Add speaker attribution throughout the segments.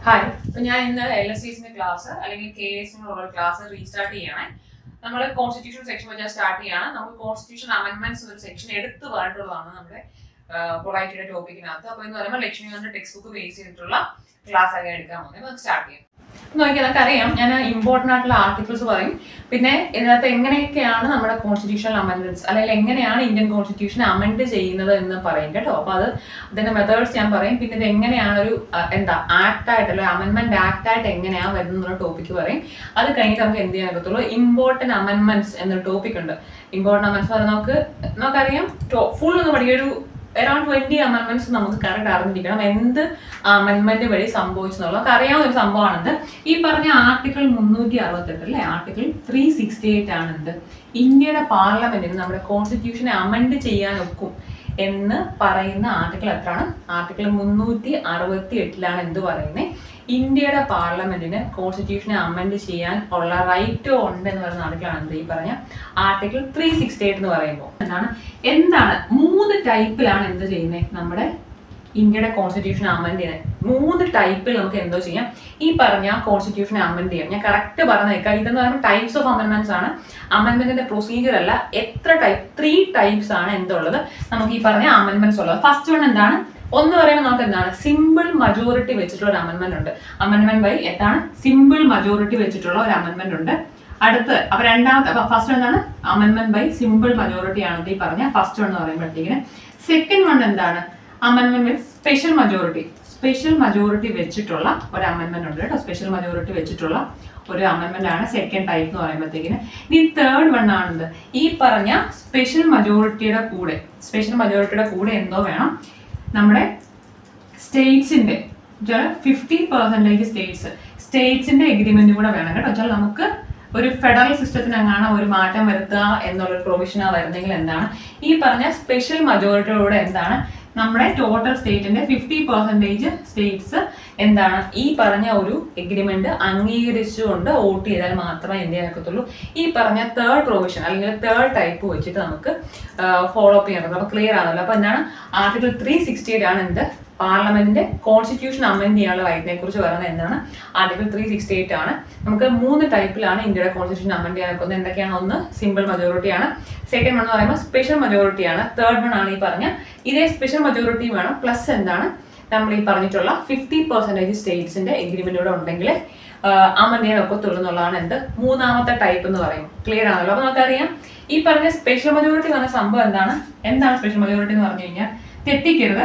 Speaker 1: Hi അപ്പൊ ഞാൻ ഇന്ന് എൽ എസ് സിന്റെ ക്ലാസ് അല്ലെങ്കിൽ കെ എസിനുള്ള ക്ലാസ് റീസ്റ്റാർട്ട് ചെയ്യണേ നമ്മൾ കോൺസ്റ്റിറ്റ്യൂഷൻ സെക്ഷൻ വെച്ചാൽ സ്റ്റാർട്ട് ചെയ്യാണ് നമുക്ക് കോൺസ്റ്റിറ്റ്യൂഷൻ അമെന്റ്മെന്റ്സ് ഒരു സെക്ഷൻ എടുത്ത് പറഞ്ഞിട്ടുള്ളതാണ് നമ്മുടെ പൊളൈറ്റിയുടെ ടോപ്പിക്കിനകത്ത് അപ്പൊ എന്ന് പറയുമ്പോൾ ലക്ഷ്മികാന്ത് ടെക്സ്റ്റ് ബുക്ക് ബേസ് ചെയ്തിട്ടുള്ള ക്ലാസ് ഒക്കെ എടുക്കാൻ പോകുന്നത് നമുക്ക് സ്റ്റാർട്ട് ചെയ്യാം നോക്കിയാൽ നമുക്ക് അറിയാം ഞാൻ ഇമ്പോർട്ടൻ്റ് ആയിട്ടുള്ള ആർട്ടിക്കിൾസ് പറയും പിന്നെ ഇതിനകത്ത് എങ്ങനെയൊക്കെയാണ് നമ്മുടെ കോൺസ്റ്റിറ്റ്യൂഷണൽ അമെൻഡ്മെന്റ്സ് അല്ലെങ്കിൽ എങ്ങനെയാണ് ഇന്ത്യൻ കോൺസ്റ്റിറ്റ്യൂഷൻ അമെൻഡ് ചെയ്യുന്നത് എന്ന് പറയും കേട്ടോ അപ്പൊ അത് അതിന്റെ മെത്തേഡ്സ് ഞാൻ പറയും പിന്നെ ഇത് എങ്ങനെയാണ് ഒരു അഹ്, എന്താ ആക്ട് ആയിട്ട് അല്ലെങ്കിൽ അമെൻമെന്റ് ആക്ട് ആയിട്ട് എങ്ങനെയാണ് വരുന്ന ടോപ്പിക്ക് പറയും അത് കഴിഞ്ഞിട്ട് നമുക്ക് എന്ത് ചെയ്യാൻ പറ്റത്തുള്ളൂ ഇമ്പോർട്ടന്റ് അമെൻമെന്റ്സ് എന്നൊരു ടോപ്പിക് ഉണ്ട് ഇമ്പോർട്ടന്റ് അമെന്റ്സ് പറഞ്ഞാൽ നമുക്ക് നമുക്കറിയാം ഫുൾ ഒന്ന് പഠിക്കുക ഒരു അറൌണ്ട് ട്വന്റി അമെൻമെന്റ്സ് നമുക്ക് കറക്റ്റ് അറിഞ്ഞിരിക്കണം എന്ത് അമെൻമെന്റ് വഴി സംഭവിച്ചെന്നുള്ളത് നമുക്ക് അറിയാവുന്ന ഒരു സംഭവമാണെന്ത് ഈ പറഞ്ഞ ആർട്ടിക്കിൾ മുന്നൂറ്റി അറുപത്തെട്ട് അല്ലെ ആർട്ടിക്കിൾ ത്രീ സിക്സ്റ്റി എയ്റ്റ് ആണ് എന്ത് ഇന്ത്യയുടെ പാർലമെന്റിന് നമ്മുടെ കോൺസ്റ്റിറ്റ്യൂഷനെ അമെൻഡ് ചെയ്യാൻ ഒക്കും എന്ന് പറയുന്ന ആർട്ടിക്കിൾ എത്രയാണ് ആർട്ടിക്കിൾ മുന്നൂറ്റി അറുപത്തി എട്ടിലാണ് എന്ത് പറയുന്നത് ഇന്ത്യയുടെ പാർലമെന്റിന് കോൺസ്റ്റിറ്റ്യൂഷനെ അമെൻഡ് ചെയ്യാൻ ഉള്ള റൈറ്റ് ഉണ്ട് എന്ന് പറയുന്ന ആർട്ടിക്കിളാണ് എന്ത് ഈ പറഞ്ഞ ആർട്ടിക്കിൾ ത്രീ സിക്സ്റ്റി എയ്റ്റ് എന്ന് പറയുമ്പോൾ എന്താണ് എന്താണ് മൂന്ന് ടൈപ്പിലാണ് എന്ത് ചെയ്യുന്നത് നമ്മുടെ ഇന്ത്യയുടെ കോൺസ്റ്റിറ്റ്യൂഷൻ അമെൻഡ് ചെയ്യാൻ മൂന്ന് ടൈപ്പിൽ നമുക്ക് എന്തോ ചെയ്യാം ഈ പറഞ്ഞ കോൺസ്റ്റിറ്റ്യൂഷനെ അമെൻഡ് ചെയ്യാം ഞാൻ കറക്റ്റ് പറഞ്ഞേക്കാം ഇതെന്ന് പറയുമ്പോൾ ടൈപ്സ് ഓഫ് അമെൻമെന്റ്സ് ആണ് അമെൻമെന്റിന്റെ പ്രൊസീജിയർ അല്ല എത്ര ടൈപ്പ് ത്രീ ടൈപ്സ് ആണ് എന്തുള്ളത് നമുക്ക് ഈ പറഞ്ഞ അമെൻമെന്റ്സ് ഉള്ളത് ഫസ്റ്റ് വൺ എന്താണ് ഒന്ന് പറയുമ്പോൾ നമുക്ക് എന്താണ് സിമ്പിൾ മജോറിറ്റി വെച്ചിട്ടുള്ള ഒരു അമെൻമെന്റ് ഉണ്ട് അമെൻമെന്റ് ബൈ എന്താണ് സിമ്പിൾ മജോറിറ്റി വെച്ചിട്ടുള്ള ഒരു അമെൻമെന്റ് ഉണ്ട് അടുത്ത് അപ്പൊ രണ്ടാമത്തെ ഫസ്റ്റ് എന്താണ് അമെൻമെന്റ് ബൈ സിമ്പിൾ മജോറിറ്റി ആണ് ഈ പറഞ്ഞ ഫസ്റ്റ് വൺ എന്ന് പറയുമ്പോഴത്തേക്കിന് സെക്കൻഡ് വൺ എന്താണ് അമെൻമെന്റ് with special majority special majority വെച്ചിട്ടുള്ള ഒരു അമെൻമെന്റ് ഉണ്ട് കേട്ടോ സ്പെഷ്യൽ മജോറിറ്റി വെച്ചിട്ടുള്ള ഒരു അമെൻമെന്റ് ആണ് സെക്കൻഡ് ടൈപ്പ് എന്ന് പറയുമ്പോഴത്തേക്കിന് ഇനി തേർഡ് വൺ ആണെന്ത് ഈ പറഞ്ഞ സ്പെഷ്യൽ മജോറിറ്റിയുടെ കൂടെ സ്പെഷ്യൽ മജോറിറ്റിയുടെ കൂടെ എന്തോ വേണം നമ്മുടെ സ്റ്റേറ്റ്സിന്റെ ഫിഫ്റ്റി പെർസെൻറ്റേജ് സ്റ്റേറ്റ്സ് സ്റ്റേറ്റ്സിന്റെ എഗ്രിമെന്റ് കൂടെ വേണം കേട്ടോ വെച്ചാൽ നമുക്ക് ഒരു ഫെഡറൽ സിസ്റ്റത്തിനെങ്ങാണ് ഒരു മാറ്റം വരുത്തുക എന്നുള്ള പ്രൊവിഷനാ വരുന്നെങ്കിൽ എന്താണ് ഈ പറഞ്ഞ സ്പെഷ്യൽ മജോറിറ്റിയോടെ എന്താണ് നമ്മുടെ ടോട്ടൽ സ്റ്റേറ്റിന്റെ ഫിഫ്റ്റി പെർസെൻറ്റേജ് സ്റ്റേറ്റ്സ് എന്താണ് ഈ പറഞ്ഞ ഒരു എഗ്രിമെന്റ് അംഗീകരിച്ചുകൊണ്ട് വോട്ട് ചെയ്താൽ മാത്രമേ എന്ത് ചെയ്യാൻ പറ്റത്തുള്ളൂ ഈ പറഞ്ഞ തേർഡ് പ്രൊവിഷൻ അല്ലെങ്കിൽ തേർഡ് ടൈപ്പ് വെച്ചിട്ട് നമുക്ക് ഫോളോ അപ്പ് ചെയ്യാൻ പറ്റും അപ്പൊ ക്ലിയർ ആണല്ലോ അപ്പൊ എന്താണ് ആർട്ടിക്കിൾ ത്രീ സിക്സ്റ്റി എയ്റ്റ് ആണ് എന്ത് പാർലമെന്റിന്റെ കോൺസ്റ്റിറ്റ്യൂഷൻ അമെൻഡ് ചെയ്യാനുള്ള റൈറ്റിനെ കുറിച്ച് പറയുന്നത് എന്താണ് ആർട്ടിക്കിൾ ത്രീ സിക്സ്റ്റി എയ്റ്റ് ആണ് നമുക്ക് മൂന്ന് ടൈപ്പിലാണ് ഇന്ത്യയുടെ കോൺസ്റ്റിറ്റ്യൂഷൻ അമെൻഡ് ചെയ്യാൻ വെക്കുന്നത് എന്തൊക്കെയാണ് ഒന്ന് സിമ്പിൾ മജോറിറ്റി ആണ് സെക്കൻഡ് വൺ എന്ന് പറയുമ്പോൾ സ്പെഷ്യൽ മജോറിറ്റി ആണ് തേർഡ് വൺ ആണ് ഈ പറഞ്ഞ ഇതേ സ്പെഷ്യൽ മജോറിറ്റി വേണം പ്ലസ് എന്താണ് നമ്മൾ ഈ പറഞ്ഞിട്ടുള്ള ഫിഫ്റ്റി പെർസെൻറ്റേജ് സ്റ്റേറ്റ്സിന്റെ എഗ്രിമെന്റോടെ ഉണ്ടെങ്കിൽ അമെൻഡ് ചെയ്യാൻ ഒക്കത്തുള്ളൂ എന്നുള്ളതാണ് എന്ത് മൂന്നാമത്തെ ടൈപ്പ് എന്ന് പറയുമ്പോൾ ക്ലിയർ ആണല്ലോ അപ്പൊ നമുക്കറിയാം ഈ പറഞ്ഞ സ്പെഷ്യൽ മജോറിറ്റി എന്ന് പറഞ്ഞ സംഭവം എന്താണ് എന്താണ് സ്പെഷ്യൽ മജോറിറ്റി എന്ന് പറഞ്ഞു കഴിഞ്ഞാൽ തെറ്റിക്കരുത്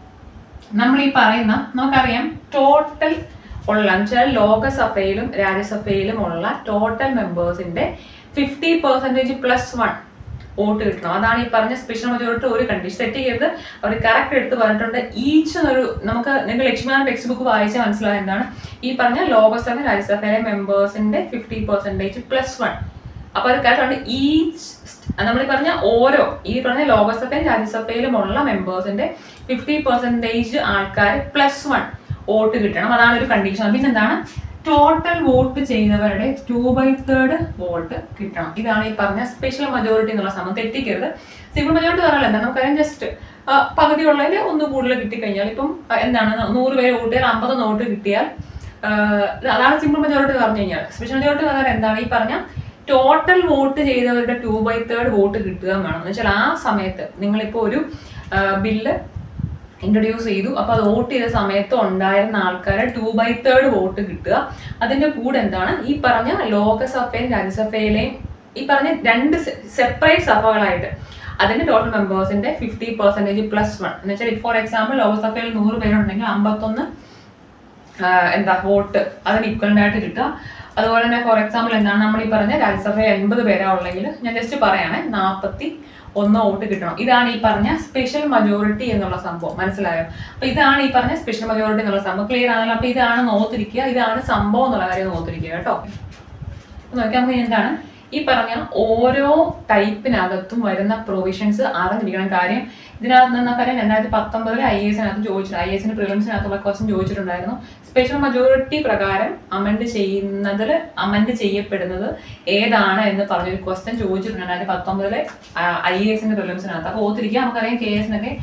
Speaker 1: നമ്മൾ ഈ പറയുന്ന നമുക്കറിയാം ടോട്ടൽ ഉള്ള വെച്ചാൽ ലോകസഭയിലും രാജ്യസഭയിലും ഉള്ള ടോട്ടൽ മെമ്പേഴ്സിന്റെ fifty percentage plus one vote കിട്ടണം അതാണ് ഈ പറഞ്ഞ സ്പെഷ്യൽ മജോറിറ്റി ഒരു കണ്ടീഷൻ തെറ്റിക്കരുത് അവർ കറക്റ്റ് എടുത്ത് പറഞ്ഞിട്ടുണ്ട് ഈച്ച് ഒരു നമുക്ക് നിങ്ങൾ ലക്ഷ്മിനാഥ് ടെക്സ്റ്റ് ബുക്ക് വായിച്ചാൽ മനസ്സിലായ എന്താണ് ഈ പറഞ്ഞ ലോകസഭ രാജ്യസഭയിലെ മെമ്പേഴ്സിന്റെ ഫിഫ്റ്റി പെർസെൻറ്റേജ് പ്ലസ് വൺ അപ്പൊ അത് കറക്റ്റ് ഈച്ച് നമ്മൾ ഈ പറഞ്ഞ ഓരോ ഈ പറഞ്ഞ ലോകസഭയിലും രാജ്യസഭയിലുമുള്ള മെമ്പേഴ്സിന്റെ ഫിഫ്റ്റി പെർസെൻറ്റേജ് ആൾക്കാർ പ്ലസ് വൺ വോട്ട് കിട്ടണം അതാണ് ഒരു കണ്ടീഷൻ പിന്നെ എന്താണ് ടോട്ടൽ വോട്ട് ചെയ്തവരുടെ ടു ബൈ തേർഡ് വോട്ട് കിട്ടണം ഇതാണ് ഈ പറഞ്ഞ സ്പെഷ്യൽ മജോറിറ്റി എന്നുള്ള സംഭവം തെറ്റിക്കരുത് സിമ്പിൾ മജോറിറ്റി പറഞ്ഞാൽ എന്താ നമുക്കറിയാം ജസ്റ്റ് പകുതി ഉള്ളതിൽ ഒന്ന് കൂടുതൽ കിട്ടിക്കഴിഞ്ഞാൽ ഇപ്പം ആ, എന്താണ് നൂറ് പേര് വോട്ട് ചെയ്താൽ അമ്പത് നോട്ട് കിട്ടിയാൽ ആ, അതാണ് സിമ്പിൾ മജോറിറ്റി പറഞ്ഞു കഴിഞ്ഞാൽ സ്പെഷ്യൽ മജോറിറ്റി പറഞ്ഞാൽ എന്താണ് ഈ പറഞ്ഞ ടോട്ടൽ വോട്ട് ചെയ്തവരുടെ ടു ബൈ തേർഡ് വോട്ട് കിട്ടുക വേണം എന്ന് വെച്ചാൽ ആ സമയത്ത് നിങ്ങളിപ്പോൾ ഒരു ബില്ല് ഇൻട്രൊഡ്യൂസ് ചെയ്തു അപ്പൊ അത് വോട്ട് ചെയ്ത സമയത്ത് ഉണ്ടായിരുന്ന ആൾക്കാരെ ടു ബൈ തേർഡ് വോട്ട് കിട്ടുക അതിന്റെ കൂടെ എന്താണ് ഈ പറഞ്ഞ ലോകസഭയിലും രാജ്യസഭയിലെയും ഈ പറഞ്ഞ രണ്ട് സെപ്പറേറ്റ് സഭകളായിട്ട് അതിന്റെ ടോട്ടൽ മെമ്പേഴ്സിന്റെ ഫിഫ്റ്റി പെർസെന്റേജ് പ്ലസ് വൺ എന്ന് വെച്ചാൽ ഫോർ എക്സാമ്പിൾ ലോകസഭയിൽ നൂറ് പേരുണ്ടെങ്കിൽ അമ്പത്തൊന്ന് ആഹ് എന്താ വോട്ട് അതിന് ഇക്വലന്റ് ആയിട്ട് കിട്ടുക അതുപോലെ തന്നെ ഫോർ എക്സാമ്പിൾ എന്താണ് നമ്മൾ ഈ പറഞ്ഞ രാജ്യസഭയിൽ എൺപത് പേരാ ഉള്ളെങ്കിൽ ഞാൻ ജസ്റ്റ് പറയാണ് നാൽപ്പത്തി ഒന്ന് വോട്ട് കിട്ടണം ഇതാണ് ഈ പറഞ്ഞ സ്പെഷ്യൽ മജോറിറ്റി എന്നുള്ള സംഭവം മനസ്സിലായോ അപ്പൊ ഇതാണ് ഈ പറഞ്ഞ സ്പെഷ്യൽ മജോറിറ്റി എന്നുള്ള സംഭവം ക്ലിയർ ആണല്ലോ അപ്പൊ ഇതാണ് നോത്തിരിക്കുക ഇതാണ് സംഭവം എന്നുള്ള കാര്യം നോത്തിരിക്കുക കേട്ടോ അപ്പൊ നോക്കാം നമുക്ക് എന്താണ് ഈ പറഞ്ഞ ഓരോ ടൈപ്പിനകത്തും വരുന്ന പ്രൊവിഷൻസ് അറിഞ്ഞിരിക്കണം കാര്യം ഇതിനകത്ത് നിന്നൊക്കെ രണ്ടായിരത്തി പത്തൊമ്പതിൽ ഐ എസിനകത്ത് ചോദിച്ചിട്ടുണ്ട് ഐ എസിന് പ്രിലിംസിനകത്തുള്ള ക്വസ്റ്റൻ ചോദിച്ചിട്ടുണ്ടായിരുന്നു സ്പെഷ്യൽ മജോറിറ്റി പ്രകാരം അമെൻഡ് ചെയ്യുന്നതിൽ അമെൻഡ് ചെയ്യപ്പെടുന്നത് ഏതാണ് എന്ന് പറഞ്ഞൊരു ക്വസ്റ്റൻ ചോദിച്ചിട്ടുണ്ട് രണ്ടായിരത്തി പത്തൊമ്പതിലെ ഐ എസിന്റെ പ്രിലിംസിനകത്ത് അപ്പോൾ ഓത്തിരിക്കുക നമുക്കറിയാം കെ എസിനൊക്കെ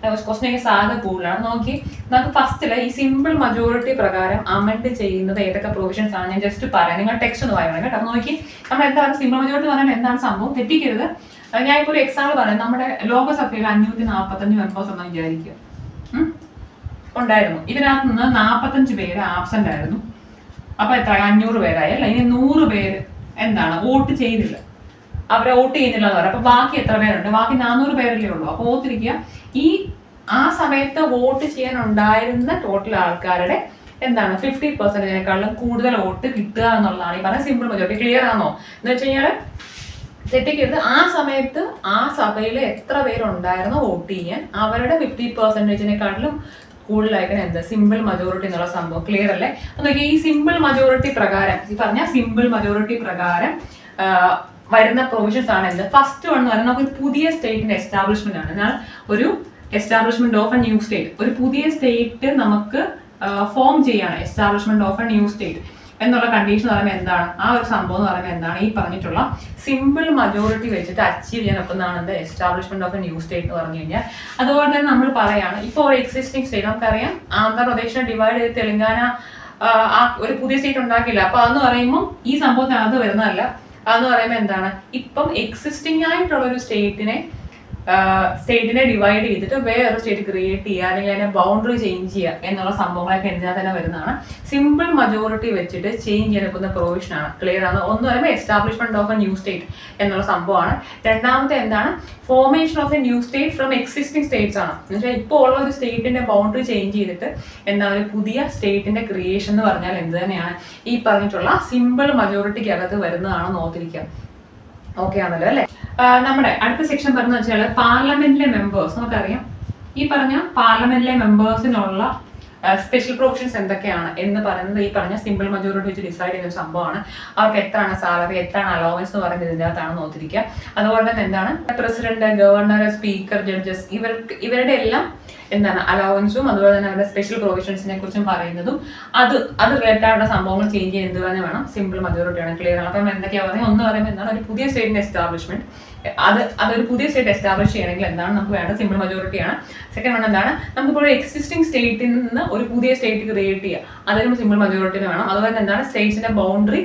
Speaker 1: ക്വസ്റ്റിനൊക്കെ സാധ്യത കൂടുതലാണ് നോക്കി നമുക്ക് ഫസ്റ്റില് ഈ സിമ്പിൾ മജോറിറ്റി പ്രകാരം അമെൻഡ് ചെയ്യുന്നത് ഏതൊക്കെ പ്രൊവിഷൻസ് ആണ് ഞാൻ ജസ്റ്റ് പറയാം നിങ്ങൾ ടെക്സ്റ്റ് ഒന്ന് വായിക്കണം കേട്ടോ നോക്കി നമ്മൾ എന്താണ് സിമ്പിൾ മജോറിറ്റി പറഞ്ഞാൽ എന്താണ് സംഭവം തെറ്റിക്കരുത് അത് ഞാൻ ഇപ്പോൾ ഒരു എക്സാമ്പിൾ പറയാം നമ്മുടെ ലോകസഭയിൽ അഞ്ഞൂറ്റി നാൽപ്പത്തഞ്ച് മെമ്പേഴ്സ് എന്ന് വിചാരിക്കുക ഉം? ഉണ്ടായിരുന്നു ഇതിനകത്ത് നിന്ന് നാൽപ്പത്തഞ്ച് പേര് ആബ്സെന്റ് ആയിരുന്നു അപ്പൊ എത്ര അഞ്ഞൂറ് പേരായി അല്ല ഇനി നൂറ് പേര് എന്താണ് വോട്ട് ചെയ്തില്ല അവരെ വോട്ട് ചെയ്യുന്നില്ല എന്ന് പറയാം അപ്പൊ ബാക്കി എത്ര പേരുണ്ട് ബാക്കി നാനൂറ് പേരല്ലേ ഉള്ളൂ അപ്പൊ ഓർത്തിരിക്കുക ഈ ആ സമയത്ത് വോട്ട് ചെയ്യാൻ ഉണ്ടായിരുന്ന ടോട്ടൽ ആൾക്കാരുടെ എന്താണ് ഫിഫ്റ്റി പെർസെന്റേജിനേക്കാളും കൂടുതൽ വോട്ട് കിട്ടുക എന്നുള്ളതാണ് ഈ പറഞ്ഞ സിമ്പിൾ മെജോറിറ്റി ക്ലിയർ ആണോ എന്ന് വെച്ച് കഴിഞ്ഞാൽ തെറ്റിക്കരുത് ആ സമയത്ത് ആ സഭയിൽ എത്ര പേരുണ്ടായിരുന്നോ വോട്ട് ചെയ്യാൻ അവരുടെ ഫിഫ്റ്റി പെർസെന്റേജിനെക്കാട്ടിലും കൂടുതലായിരിക്കണം എന്ത് സിമ്പിൾ മജോറിറ്റി എന്നുള്ള സംഭവം ക്ലിയർ അല്ലേ അപ്പൊ നോക്കിയേ ഈ സിമ്പിൾ മജോറിറ്റി പ്രകാരം ഈ പറഞ്ഞ സിമ്പിൾ മജോറിറ്റി പ്രകാരം ആ, വരുന്ന പ്രൊവിഷൻസ് ആണ് എന്ത് ഫസ്റ്റ് വൺ എന്ന് പറയുന്നത് നമുക്ക് ഒരു പുതിയ സ്റ്റേറ്റിന്റെ എസ്റ്റാബ്ലിഷ്മെന്റ് ആണ് എന്നാൽ ഒരു establishment of a new state ഒരു പുതിയ സ്റ്റേറ്റ് നമുക്ക് ഫോം ചെയ്യാണ് establishment of a new state എന്നുള്ള കണ്ടീഷൻ എന്ന് പറയുമ്പോൾ എന്താണ് ആ ഒരു സംഭവം എന്ന് പറയുമ്പോൾ എന്താണ് ഈ പറഞ്ഞിട്ടുള്ള സിമ്പിൾ മജോറിറ്റി വെച്ചിട്ട് അച്ചീവ് ചെയ്യാൻ ഒക്കുന്നതാണ് എന്ത് establishment of a new state എന്ന് പറഞ്ഞു കഴിഞ്ഞാൽ അതുപോലെ തന്നെ നമ്മൾ പറയാണ് ഇപ്പോൾ ഒരു എക്സിസ്റ്റിംഗ് സ്റ്റേറ്റ് നമുക്കറിയാം ആന്ധ്രാപ്രദേശിനെ ഡിവൈഡ് ചെയ്ത് തെലങ്കാന ആ, ആ ഒരു പുതിയ സ്റ്റേറ്റ് ഉണ്ടാക്കില്ല അപ്പൊ അതെന്ന് പറയുമ്പോൾ ഈ സംഭവത്തിനകത്ത് വരുന്നതല്ല അതെന്ന് പറയുമ്പോൾ എന്താണ് ഇപ്പം എക്സിസ്റ്റിംഗ് ആയിട്ടുള്ള ഒരു സ്റ്റേറ്റിനെ സ്റ്റേറ്റിനെ ഡിവൈഡ് ചെയ്തിട്ട് വേറൊരു സ്റ്റേറ്റ് ക്രിയേറ്റ് ചെയ്യുക അല്ലെങ്കിൽ അതിനെ ബൗണ്ടറി ചേഞ്ച് ചെയ്യുക എന്നുള്ള സംഭവങ്ങളൊക്കെ എന്തിനാ തന്നെ വരുന്നതാണ് സിമ്പിൾ മജോറിറ്റി വെച്ചിട്ട് ചേഞ്ച് ചെയ്യാൻ വെക്കുന്ന പ്രൊവിഷൻ ആണ് ക്ലിയർ ആണ് ഒന്ന് പറയുമ്പോൾ establishment of a new state എന്നുള്ള സംഭവമാണ് രണ്ടാമത്തെ എന്താണ് formation of a new state from existing states ആണ് എന്ന് വെച്ചാൽ ഇപ്പോൾ ഉള്ള ഒരു സ്റ്റേറ്റിന്റെ ബൗണ്ടറി ചേഞ്ച് ചെയ്തിട്ട് എന്താ ഒരു പുതിയ സ്റ്റേറ്റിന്റെ ക്രിയേഷൻ എന്ന് പറഞ്ഞാൽ എന്ത് തന്നെയാണ് ഈ പറഞ്ഞിട്ടുള്ള സിമ്പിൾ മജോറിറ്റിക്ക് അകത്ത് വരുന്നതാണെന്ന് ഓർത്തിരിക്കുക ഓക്കെ ആണല്ലോ അല്ലെ നമ്മുടെ അടുത്ത സെക്ഷൻ പറഞ്ഞ വെച്ചാൽ പാർലമെന്റിലെ മെമ്പേഴ്സ് നമുക്കറിയാം ഈ പറഞ്ഞ പാർലമെന്റിലെ മെമ്പേഴ്സിനുള്ള സ്പെഷ്യൽ പ്രൊവിഷൻസ് എന്തൊക്കെയാണ് എന്ന് പറയുന്നത് ഈ പറഞ്ഞ സിമ്പിൾ മജോറിറ്റി വെച്ച് ഡിസൈഡ് ചെയ്യുന്ന ഒരു സംഭവമാണ് അവർക്ക് എത്രയാണ് സാലറി എത്രയാണ് അലോവൻസ് എന്ന് പറയുന്നത് ഇതിൻ്റെ അകത്താണ് നോക്കിയിരിക്കുക അതുപോലെ തന്നെ എന്താണ് പ്രസിഡന്റ് ഗവർണർ സ്പീക്കർ ജഡ്ജസ് ഇവർക്ക് ഇവരുടെ എല്ലാം എന്താണ് അലവൻസും അതുപോലെ തന്നെ അവരുടെ സ്പെഷ്യൽ പ്രൊവിഷൻസിനെ കുറിച്ചും പറയുന്നതും അത് അത് റിലേറ്റഡ് ആയിട്ടുള്ള സംഭവങ്ങൾ ചേഞ്ച് ചെയ്യുന്നത് തന്നെ വേണം സിമ്പിൾ മജോറിറ്റി ആണ് ക്ലിയർ ആണ് അപ്പം എന്തൊക്കെയാ പറയുന്നത് ഒന്ന് പറയുമ്പോൾ എന്താണ് ഒരു പുതിയ സ്റ്റേറ്റിന്റെ എസ്റ്റാബ്ലിഷ്മെന്റ് അത് അതൊരു പുതിയ സ്റ്റേറ്റ് എസ്റ്റാബ്ലിഷ് ചെയ്യണമെങ്കിൽ എന്താണ് നമുക്ക് വേണ്ടത് സിമ്പിൾ മജോറിറ്റി ആണ് സെക്കൻഡ് വൺ എന്താണ് നമുക്കിപ്പോൾ ഒരു എക്സിസ്റ്റിംഗ് സ്റ്റേറ്റിൽ നിന്ന് ഒരു പുതിയ സ്റ്റേറ്റ് ക്രിയേറ്റ് ചെയ്യുക അതിനും സിമ്പിൾ മജോറിറ്റി വേണം അതുപോലെ തന്നെ എന്താണ് സ്റ്റേറ്റ്സിന്റെ ബൗണ്ടറി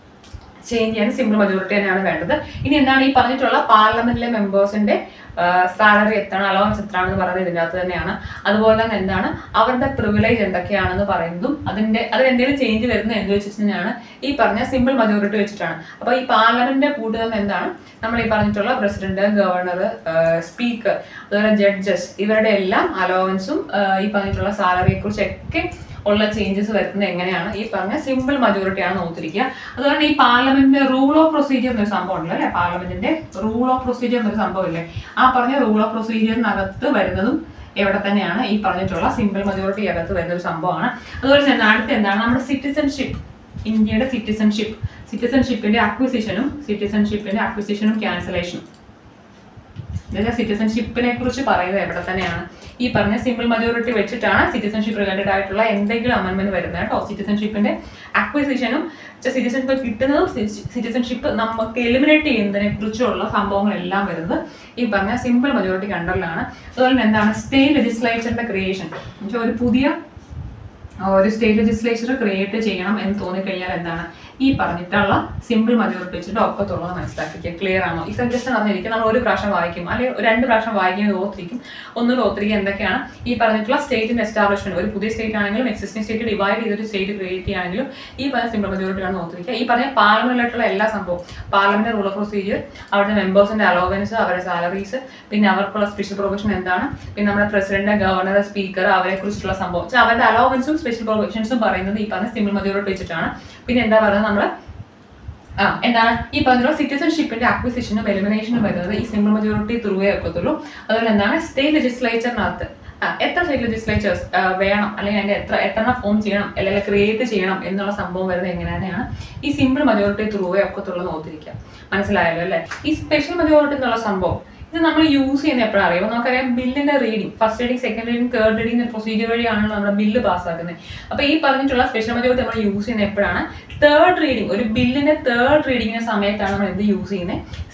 Speaker 1: ചേഞ്ച് ചെയ്യാൻ സിമ്പിൾ മജോറിറ്റി തന്നെയാണ് വേണ്ടത് ഇനി എന്താണ് ഈ പറഞ്ഞിട്ടുള്ള പാർലമെന്റിലെ മെമ്പേഴ്സിന്റെ സാലറി എത്രയാണ് അലവൻസ് എത്രയാണെന്ന് പറയുന്നത് ഇതിൻ്റെ അകത്ത് തന്നെയാണ് അതുപോലെ തന്നെ എന്താണ് അവരുടെ പ്രിവിലേജ് എന്തൊക്കെയാണെന്ന് പറയുന്നതും അതിന്റെ അതിൽ എന്തെങ്കിലും ചേഞ്ച് വരുന്നത് എന്ത് വെച്ചിട്ട് തന്നെയാണ് ഈ പറഞ്ഞ സിമ്പിൾ മജോറിറ്റി വെച്ചിട്ടാണ് അപ്പോൾ ഈ പാർലമെന്റിന്റെ കൂട്ടുതൽ എന്താണ് നമ്മൾ ഈ പറഞ്ഞിട്ടുള്ള പ്രസിഡന്റ് ഗവർണർ സ്പീക്കർ അതുപോലെ ജഡ്ജസ് ഇവരുടെ എല്ലാം അലവൻസും ഈ പറഞ്ഞിട്ടുള്ള സാലറിയെ കുറിച്ചൊക്കെ ഉള്ള ചേഞ്ചസ് വരുന്നത് എങ്ങനെയാണ് ഈ പറഞ്ഞ സിമ്പിൾ മജോറിറ്റി ആണ് നോക്കിയിരിക്കുക അതുകൊണ്ട് ഈ പാർലമെന്റിന്റെ റൂൾ ഓഫ് പ്രൊസീജിയർ എന്നൊരു സംഭവം ഉണ്ടല്ലോ അല്ലെ പാർലമെന്റിന്റെ റൂൾ ഓഫ് പ്രൊസീജിയർ എന്നൊരു സംഭവം ഇല്ലേ ആ പറഞ്ഞ റൂൾ ഓഫ് പ്രൊസീജിയറിനകത്ത് വരുന്നതും എവിടെ തന്നെയാണ് ഈ പറഞ്ഞിട്ടുള്ള സിമ്പിൾ മജോറിറ്റി അകത്ത് വരുന്ന ഒരു സംഭവമാണ് അതുപോലെ തന്നെ അടുത്ത എന്താണ് നമ്മുടെ സിറ്റിസൺഷിപ്പ് ഇന്ത്യയുടെ സിറ്റിസൺഷിപ്പ് സിറ്റിസൺഷിപ്പിന്റെ അക്വിസിഷനും സിറ്റിസൺഷിപ്പിന്റെ അക്വിസിഷനും ക്യാൻസലേഷനും ഇതിന്റെ സിറ്റിസൺഷിപ്പിനെ കുറിച്ച് പറയുന്നത് എവിടെ തന്നെയാണ് ഈ പറഞ്ഞ സിമ്പിൾ മജോറിറ്റി വെച്ചിട്ടാണ് സിറ്റിസൺഷിപ്പ് റിലേറ്റഡ് ആയിട്ടുള്ള എന്തെങ്കിലും അമെന്റ്മെന്റ് വരുന്നത് കേട്ടോ സിറ്റിസൺഷിപ്പിന്റെ അക്വിസിഷനും സിറ്റിസൺഷിപ്പ് കിട്ടുന്നതും സിറ്റിസൺഷിപ്പ് നമുക്ക് എലിമിനേറ്റ് ചെയ്യുന്നതിനെ കുറിച്ചുള്ള സംഭവങ്ങളെല്ലാം വരുന്നത് ഈ പറഞ്ഞ സിമ്പിൾ മജോറിറ്റി കണ്ടറിലാണ് അതുപോലെ തന്നെ എന്താണ് സ്റ്റേറ്റ് ലെജിസ്ലേച്ചറിന്റെ ക്രിയേഷൻ ഒരു പുതിയ ഒരു സ്റ്റേറ്റ് ലെജിസ്ലേച്ചർ ക്രിയേറ്റ് ചെയ്യണം എന്ന് തോന്നിക്കഴിഞ്ഞാൽ എന്താണ് ഈ പറഞ്ഞിട്ടുള്ള സിമ്പിൾ മജോറിറ്റി വെച്ചിട്ട് ഒക്കത്തുള്ളത് മനസ്സിലാക്കിക്കുക ക്ലിയർ ആണോ ഈ സജഷൻ അറിഞ്ഞിരിക്കും നമ്മൾ ഒരു പ്രാവശ്യം വായിക്കും അല്ലെങ്കിൽ ഒരു രണ്ട് പ്രാവശ്യം വായിക്കുന്നത് ഓർത്തിരിക്കും ഒന്നുകൂടെ ഓർത്തിരിക്കുക എന്തൊക്കെയാണ് ഈ പറഞ്ഞിട്ടുള്ള സ്റ്റേറ്റിന്റെ എസ്റ്റാബ്ലിഷ്മെന്റ് ഒരു പുതിയ സ്റ്റേറ്റ് ആണെങ്കിലും എക്സിസ്റ്റിംഗ് സ്റ്റേറ്റ് ഡിവൈഡ് ചെയ്തൊരു സ്റ്റേറ്റ് ക്രിയേറ്റ് ചെയ്യുകയാണെങ്കിലും ഈ പറഞ്ഞ സിമ്പിൾ മജോറിറ്റി ആണ് ഓർത്തിരിക്കുക ഈ പറഞ്ഞ പാർലമെന്റിലായിട്ടുള്ള എല്ലാ സംഭവം പാർലമെന്റ് റൂൾ ഓഫ് പ്രൊസീജിയർ അവരുടെ മെമ്പേഴ്സിന്റെ അലോവൻസ് അവരുടെ സാലറീസ് പിന്നെ അവർക്കുള്ള സ്പെഷ്യൽ പ്രൊവിഷൻ എന്താണ് പിന്നെ നമ്മുടെ പ്രസിഡന്റ് ഗവർണർ സ്പീക്കർ അവരെ കുറിച്ചുള്ള സംഭവം വെച്ചാൽ അവരുടെ അലോവൻസും സ്പെഷ്യൽ പ്രൊവിഷൻസും പറയുന്നത് ഈ പറഞ്ഞ സിമ്പിൾ മജോറിറ്റി വെച്ചിട്ടാണ് പിന്നെ എന്താ പറയുന്നത് നമ്മൾ ആ എന്താണ് ഈ പറഞ്ഞ സിറ്റിസൺഷിപ്പിന്റെ അക്വിസിഷനും എലിമിനേഷനും വരുന്നത് ഈ സിമ്പിൾ മജോറിറ്റി ത്രൂവേ വെക്കത്തുള്ളൂ അതുപോലെ എന്താണ് സ്റ്റേറ്റ് ലെജിസ്ലേച്ചറിനകത്ത് ആ, എത്ര സ്റ്റേറ്റ് ലെജിസ്ലേച്ചേഴ്സ് വേണം അല്ലെങ്കിൽ അതിന്റെ എത്ര എത്ര ഫോം ചെയ്യണം അല്ലെങ്കിൽ ക്രിയേറ്റ് ചെയ്യണം എന്നുള്ള സംഭവം വരുന്നത് എങ്ങനെയാണ് ഈ സിമ്പിൾ മജോറിറ്റി ത്രൂവേ ഒക്കത്തുള്ള നോക്കിയിരിക്കാം മനസ്സിലായല്ലോ അല്ലേ ഈ സ്പെഷ്യൽ മജോറിറ്റി എന്നുള്ള സംഭവം ഇത് നമ്മൾ യൂസ് ചെയ്യുന്ന എപ്പോഴാണ് അറിയുമ്പോൾ നമുക്കറിയാം ബില്ലിന്റെ reading first reading second reading third reading procedure വഴിയാണല്ലോ നമ്മുടെ ബില്ല് പാസ്സാക്കുന്നത് അപ്പൊ ഈ പറഞ്ഞിട്ടുള്ള സ്പെഷ്യൽ മജോറിറ്റി നമ്മൾ യൂസ് ചെയ്യുന്നത് എപ്പോഴാണ് തേർഡ് റീഡിംഗ് ഒരു ബില്ലിന്റെ തേർഡ് റീഡിങ്ങിന്റെ സമയത്താണ് നമ്മൾ എന്ത് യൂസ് ചെയ്യുന്നത്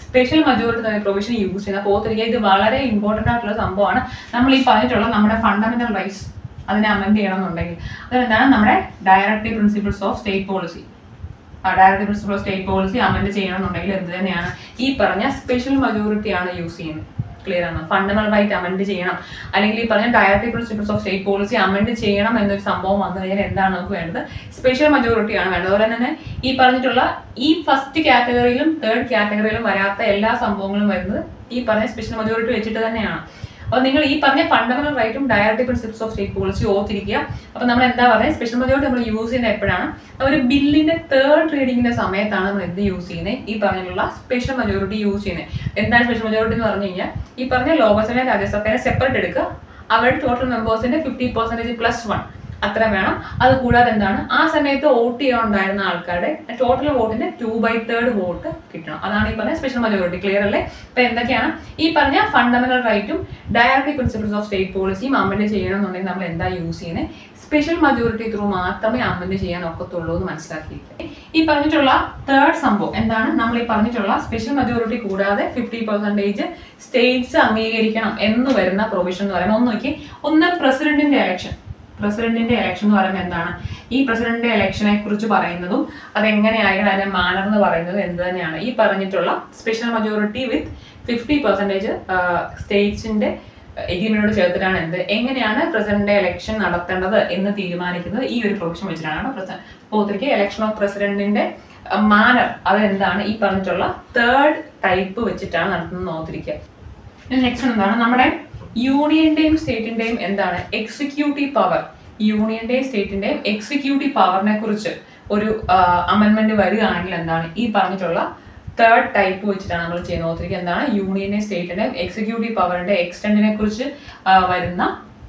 Speaker 1: സ്പെഷ്യൽ മജോറിറ്റി പ്രൊവിഷൻ യൂസ് ചെയ്യുന്നത് അപ്പോൾ ഓർത്തിരിക്കുക ഇത് വളരെ ഇമ്പോർട്ടൻ്റ് ആയിട്ടുള്ള സംഭവമാണ് നമ്മൾ ഈ പറഞ്ഞിട്ടുള്ള നമ്മുടെ ഫണ്ടമെന്റൽ റൈറ്റ്സ് അതിനെ അമെൻഡ് ചെയ്യണം എന്നുണ്ടെങ്കിൽ അതെന്താണ് നമ്മുടെ directive principles of state policy directive principle of state policy amend ചെയ്യണം എന്നുണ്ടെങ്കിൽ എന്ത് തന്നെയാണ് ഈ പറഞ്ഞ സ്പെഷ്യൽ മജോറിറ്റി ആണ് യൂസ് ചെയ്യുന്നത് ക്ലിയർ ആണ് ഫണ്ടമെന്റൽ റൈറ്റ് അമെൻഡ് ചെയ്യണം അല്ലെങ്കിൽ ഈ പറഞ്ഞ directive principles of state policy amend ചെയ്യണം എന്നൊരു സംഭവം വന്നു കഴിഞ്ഞാൽ എന്താണ് നമുക്ക് വേണ്ടത് സ്പെഷ്യൽ മജോറിറ്റി ആണ് വേണ്ടത് അതുപോലെ തന്നെ ഈ പറഞ്ഞിട്ടുള്ള ഈ ഫസ്റ്റ് കാറ്റഗറിയിലും തേർഡ് കാറ്റഗറിയിലും വരാത്ത എല്ലാ സംഭവങ്ങളും വരുന്നത് ഈ പറഞ്ഞ സ്പെഷ്യൽ മജോറിറ്റി വെച്ചിട്ട് തന്നെയാണ് അപ്പോൾ നിങ്ങൾ ഈ പറഞ്ഞ ഫണ്ടമെന്റൽ റൈറ്റും directive principles of state policy ഓർത്തിരിക്കുക അപ്പോൾ നമ്മൾ എന്താ പറയുക സ്പെഷ്യൽ മജോറിറ്റി നമ്മൾ യൂസ് ചെയ്യുന്നത് എപ്പോഴാണ് ഒരു ബില്ലിന്റെ തേർഡ് റീഡിങ്ങിന്റെ സമയത്താണ് നമ്മൾ എന്ത് യൂസ് ചെയ്യുന്നത് ഈ പറഞ്ഞിട്ടുള്ള സ്പെഷ്യൽ മജോറിറ്റി യൂസ് ചെയ്യുന്നത് എന്താണ് സ്പെഷ്യൽ മജോറിറ്റി എന്ന് പറഞ്ഞു കഴിഞ്ഞാൽ ഈ പറഞ്ഞ ലോകസഭയെ രാജ്യസഭയെ സെപ്പറേറ്റ് എടുക്കുക അവരുടെ ടോട്ടൽ മെമ്പേഴ്സിന്റെ ഫിഫ്റ്റി പെർസെന്റേജ് പ്ലസ് വൺ അത്ര വേണം അത് കൂടാതെ എന്താണ് ആ സമയത്ത് വോട്ട് ചെയ്യാൻ ഉണ്ടായിരുന്ന ആൾക്കാരുടെ ടോട്ടൽ വോട്ടിന്റെ ടു ബൈ തേർഡ് വോട്ട് കിട്ടണം അതാണ് ഈ പറഞ്ഞ സ്പെഷ്യൽ മജോറിറ്റി ക്ലിയർ അല്ലേ അപ്പൊ എന്തൊക്കെയാണ് ഈ പറഞ്ഞ ഫണ്ടമെന്റൽ റൈറ്റും ഡയറക്റ്റീവ് പ്രിൻസിപ്പിൾസ് ഓഫ് സ്റ്റേറ്റ് പോളിസിയും അമെൻഡ് ചെയ്യണം എന്നുണ്ടെങ്കിൽ നമ്മൾ എന്താ യൂസ് ചെയ്യുന്നത് സ്പെഷ്യൽ മജോറിറ്റി ത്രൂ മാത്രമേ അമെൻഡ് ചെയ്യാൻ ഒക്കത്തുള്ളൂ എന്ന് മനസ്സിലാക്കിയിരിക്കുക ഈ പറഞ്ഞിട്ടുള്ള തേർഡ് സംഭവം എന്താണ് നമ്മൾ ഈ പറഞ്ഞിട്ടുള്ള സ്പെഷ്യൽ മജോറിറ്റി കൂടാതെ ഫിഫ്റ്റി പെർസെന്റേജ് സ്റ്റേറ്റ്സ് അംഗീകരിക്കണം എന്ന് വരുന്ന പ്രൊവിഷൻ എന്ന് പറയുമ്പോൾ ഒന്ന് നോക്കി ഒന്ന് പ്രസിഡന്റിന്റെ ഇലക്ഷൻ പ്രസിഡന്റിന്റെ ഇലക്ഷൻ എന്ന് പറയുമ്പോൾ എന്താണ് ഈ പ്രസിഡന്റിന്റെ ഇലക്ഷനെ കുറിച്ച് പറയുന്നതും അത് എങ്ങനെയായിരിക്കണം അതിന്റെ മാനർ എന്ന് പറയുന്നത് എന്ത് തന്നെയാണ് ഈ പറഞ്ഞിട്ടുള്ള special majority with fifty percentage സ്റ്റേറ്റ്സിന്റെ എഗ്രിമെന്റോട് ചേർത്തിട്ടാണ് എന്ത് എങ്ങനെയാണ് പ്രസിഡന്റിന്റെ ഇലക്ഷൻ നടത്തേണ്ടത് എന്ന് തീരുമാനിക്കുന്നത് ഈ ഒരു പ്രൊവിഷൻ വെച്ചിട്ടാണ് പ്രസിഡന്റ് ഇലക്ഷൻ ഓഫ് പ്രസിഡന്റിന്റെ മാനർ അത് എന്താണ് ഈ പറഞ്ഞിട്ടുള്ള തേർഡ് ടൈപ്പ് വെച്ചിട്ടാണ് നടത്തുന്നത് ഓർത്തിരിക്കുക നെക്സ്റ്റ് എന്താണ് നമ്മുടെ യൂണിയന്റെയും സ്റ്റേറ്റിന്റെയും എന്താണ് എക്സിക്യൂട്ടീവ് പവർ യൂണിയന്റെയും സ്റ്റേറ്റിന്റെയും എക്സിക്യൂട്ടീവ് പവറിനെ കുറിച്ച് ഒരു അമെന്റ്മെന്റ് വരികയാണെങ്കിൽ എന്താണ് ഈ പറഞ്ഞിട്ടുള്ള തേർഡ് ടൈപ്പ് വെച്ചിട്ടാണ് നമ്മൾ ചെയ്യുന്നത് ഓർത്തിരിക്കുക എന്താണ് യൂണിയന്റെയും സ്റ്റേറ്റിന്റെയും എക്സിക്യൂട്ടീവ് പവറിന്റെ എക്സ്റ്റെൻഡിനെ കുറിച്ച് ആ, വരുന്ന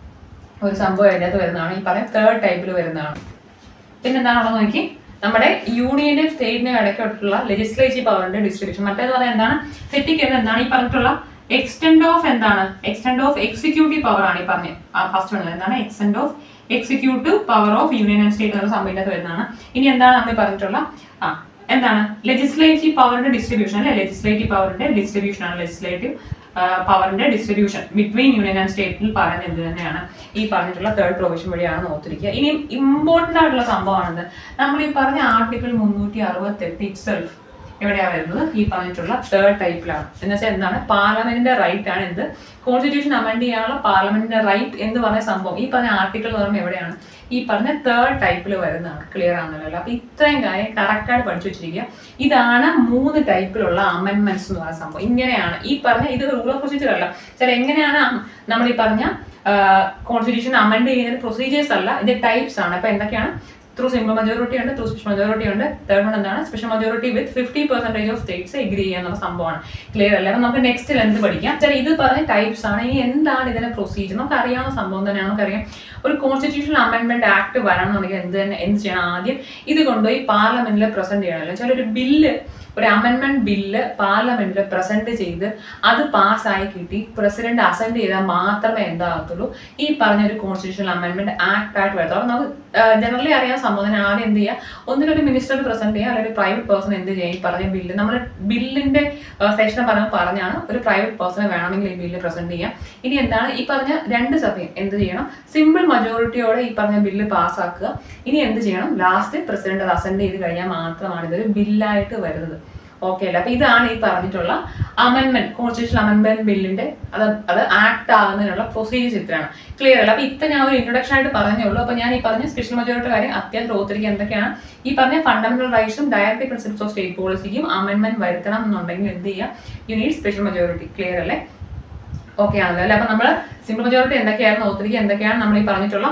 Speaker 1: ഒരു സംഭവം അതിനകത്ത് വരുന്നതാണ് ഈ പറയുന്ന തേർഡ് ടൈപ്പിൽ വരുന്നതാണ് പിന്നെന്താണ് അവിടെ നോക്കി നമ്മുടെ യൂണിയന്റെയും സ്റ്റേറ്റിനും ഇടയ്ക്കുള്ള ലെജിസ്ലേറ്റീവ് പവറിന്റെ ഡിസ്ട്രിബ്യൂഷൻ മറ്റേത് പറയാൻ എന്താണ് തെറ്റിക്കരുത് എന്താണ് ഈ പറഞ്ഞിട്ടുള്ള എക്സ്റ്റെൻഡ് ഓഫ് എന്താണ് എക്സ്റ്റെൻഡ് ഓഫ് എക്സിക്യൂട്ടീവ് പവർ ആണ് ഈ പറഞ്ഞത് ഫസ്റ്റ് വന്നത് എന്താണ് extent of executive power of union and state എന്ന സംഭവത്തിനകത്ത് വരുന്നതാണ് ഇനി എന്താണ് നമ്മൾ ഈ പറഞ്ഞിട്ടുള്ള ആ എന്താണ് ലെജിസ്ലേറ്റീവ് പവറിന്റെ ഡിസ്ട്രിബ്യൂഷൻ അല്ലെ ലെജിസ്ലേറ്റീവ് പവറിന്റെ ഡിസ്ട്രിബ്യൂഷൻ ആണ് ലെജിസ്ലേറ്റീവ് പവറിന്റെ ഡിസ്ട്രിബ്യൂഷൻ ബിറ്റ്വീൻ യൂണിയൻ ആൻഡ് സ്റ്റേറ്റിൽ പറയുന്നത് എന്ത് തന്നെയാണ് ഈ പറഞ്ഞിട്ടുള്ള തേർഡ് പ്രൊവിഷൻ വഴിയാണ് ഓർത്തിരിക്കുക ഇനി ഇമ്പോർട്ടന്റ് ആയിട്ടുള്ള സംഭവമാണിത് നമ്മൾ ഈ പറഞ്ഞ ആർട്ടിക്കിൾ മുന്നൂറ്റി അറുപത്തി എട്ട് ഇറ്റ്സെൽഫ് എവിടെയാ വരുന്നത് ഈ പറഞ്ഞിട്ടുള്ള തേർഡ് ടൈപ്പിലാണ് എന്ന് വെച്ചാൽ എന്താണ് പാർലമെന്റിന്റെ റൈറ്റ് ആണ് എന്ത് കോൺസ്റ്റിറ്റ്യൂഷൻ അമെൻഡ് ചെയ്യാനുള്ള പാർലമെന്റിന്റെ റൈറ്റ് എന്ന് പറഞ്ഞ സംഭവം ഈ പറഞ്ഞ ആർട്ടിക്കിൾ എന്ന് പറയുമ്പോൾ എവിടെയാണ് ഈ പറഞ്ഞ തേർഡ് ടൈപ്പിൽ വരുന്നതാണ് ക്ലിയർ ആണെന്നല്ലോ അപ്പൊ ഇത്രയും കാര്യം കറക്റ്റ് ആയിട്ട് പഠിച്ചു വെച്ചിരിക്കുക ഇതാണ് മൂന്ന് ടൈപ്പിലുള്ള അമെന്റ്മെന്റ്സ് എന്ന് പറയുന്ന സംഭവം ഇങ്ങനെയാണ് ഈ പറഞ്ഞ ഇത് റൂൾ ഓഫ് പ്രൊസീജിയർ അല്ല ചില എങ്ങനെയാണ് നമ്മൾ ഈ പറഞ്ഞ കോൺസ്റ്റിറ്റ്യൂഷൻ അമെൻഡ് ചെയ്യുന്ന പ്രൊസീജിയേഴ്സ് അല്ല ഇത് ടൈപ്സ് ആണ് അപ്പൊ എന്തൊക്കെയാണ് ത്രൂ സിംഗിൾ മജോറിറ്റി ഉണ്ട് ത്രൂ സ്പെഷ്യൽ മജോറിറ്റി ഉണ്ട് തേർഡ് വൺ എന്താണ് special majority with fifty percentage of states agree ചെയ്യാന്നുള്ള സംഭവമാണ് ക്ലിയർ അല്ലേ അപ്പൊ നമുക്ക് നെക്സ്റ്റ് എന്ത് പഠിക്കാം ചില ഇത് പറഞ്ഞ ടൈപ്സ് ആണ് ഇനി എന്താണ് ഇതിന്റെ പ്രൊസീജിയർ നമുക്ക് അറിയാവുന്ന സംഭവം തന്നെയാണ് നമുക്കറിയാം ഒരു കോൺസ്റ്റിറ്റ്യൂഷണൽ അമെന്റ്മെന്റ് ആക്ട് വരണമെന്നുണ്ടെങ്കിൽ എന്ത് തന്നെ എന്ത് ചെയ്യണം ആദ്യം ഇത് കൊണ്ടുപോയി പാർലമെന്റിൽ പ്രസന്റ് ചെയ്യണമല്ലോ ചില ഒരു ബില്ല് ഒരു അമെന്റ്മെന്റ് ബില്ല് പാർലമെന്റിൽ പ്രസന്റ് ചെയ്ത് അത് പാസ്സായി കിട്ടി പ്രസിഡന്റ് അസെന്റ് ചെയ്താൽ മാത്രമേ എന്താകത്തുള്ളൂ ഈ പറഞ്ഞ ഒരു കോൺസ്റ്റിറ്റ്യൂഷണൽ അമെന്റ്മെന്റ് ആക്ട് ആയിട്ട് വരത്തുള്ളൂ അപ്പൊ നമുക്ക് ജനറലി അറിയാൻ സംഭവം തന്നെ ആദ്യം എന്ത് ചെയ്യുക ഒന്നിലൊരു മിനിസ്റ്റർ പ്രസന്റ് ചെയ്യുക അല്ലെങ്കിൽ ഒരു പ്രൈവറ്റ് പേഴ്സൺ എന്ത് ചെയ്യുക ഈ പറഞ്ഞ ബില്ല് നമ്മൾ ബില്ലിന്റെ സെക്ഷൻ പറയുമ്പോൾ പറഞ്ഞാണ് ഒരു പ്രൈവറ്റ് പേഴ്സണെ വേണമെങ്കിൽ ഈ ബില്ല് പ്രസന്റ് ചെയ്യാം ഇനി എന്താണ് ഈ പറഞ്ഞ രണ്ട് സഭയും എന്ത് ചെയ്യണം സിമ്പിൾ മജോറിറ്റിയോടെ ഈ പറഞ്ഞ ബില്ല് പാസ്സാക്കുക ഇനി എന്ത് ചെയ്യണം ലാസ്റ്റ് പ്രസിഡന്റ് അത് അസെന്റ് ചെയ്ത് കഴിഞ്ഞാൽ മാത്രമാണ് ഇതൊരു ബില്ലായിട്ട് വരുന്നത് ഓക്കെ അല്ലേ അപ്പൊ ഇതാണ് ഈ പറഞ്ഞിട്ടുള്ള അമെന്റ്മെന്റ് കോൺസ്റ്റിറ്റ്യൂഷൻ അമെന്റ്മെന്റ് ബില്ലിന്റെ അത് അത് ആക്ട് ആകുന്നതിനുള്ള പ്രൊസീജിയർ ഇത്രയാണ് ക്ലിയർ അല്ല അപ്പൊ ഇത്ര ഞാൻ ഒരു ഇൻട്രൊഡക്ഷൻ ആയിട്ട് പറഞ്ഞേ ഉള്ളൂ അപ്പൊ ഞാൻ ഈ പറഞ്ഞ സ്പെഷ്യൽ മജോറിറ്റി കാര്യം അത്യാവശ്യം ഓർത്തിരിക്കുക എന്തൊക്കെയാണ് ഈ പറഞ്ഞ fundamental rights direct principles of state പോളിസിക്കും അമെന്റ്മെന്റ് വരുത്തണം എന്നുണ്ടെങ്കിൽ എന്ത് ചെയ്യാം you need special majority clear അല്ലേ ഓക്കെ ആണല്ലോ അല്ലേ അപ്പൊ നമ്മൾ സിമ്പിൾ മജോറിറ്റി എന്തൊക്കെയാണെന്ന് ഓർത്തിരിക്കുക എന്തൊക്കെയാണ് നമ്മൾ ഈ പറഞ്ഞിട്ടുള്ള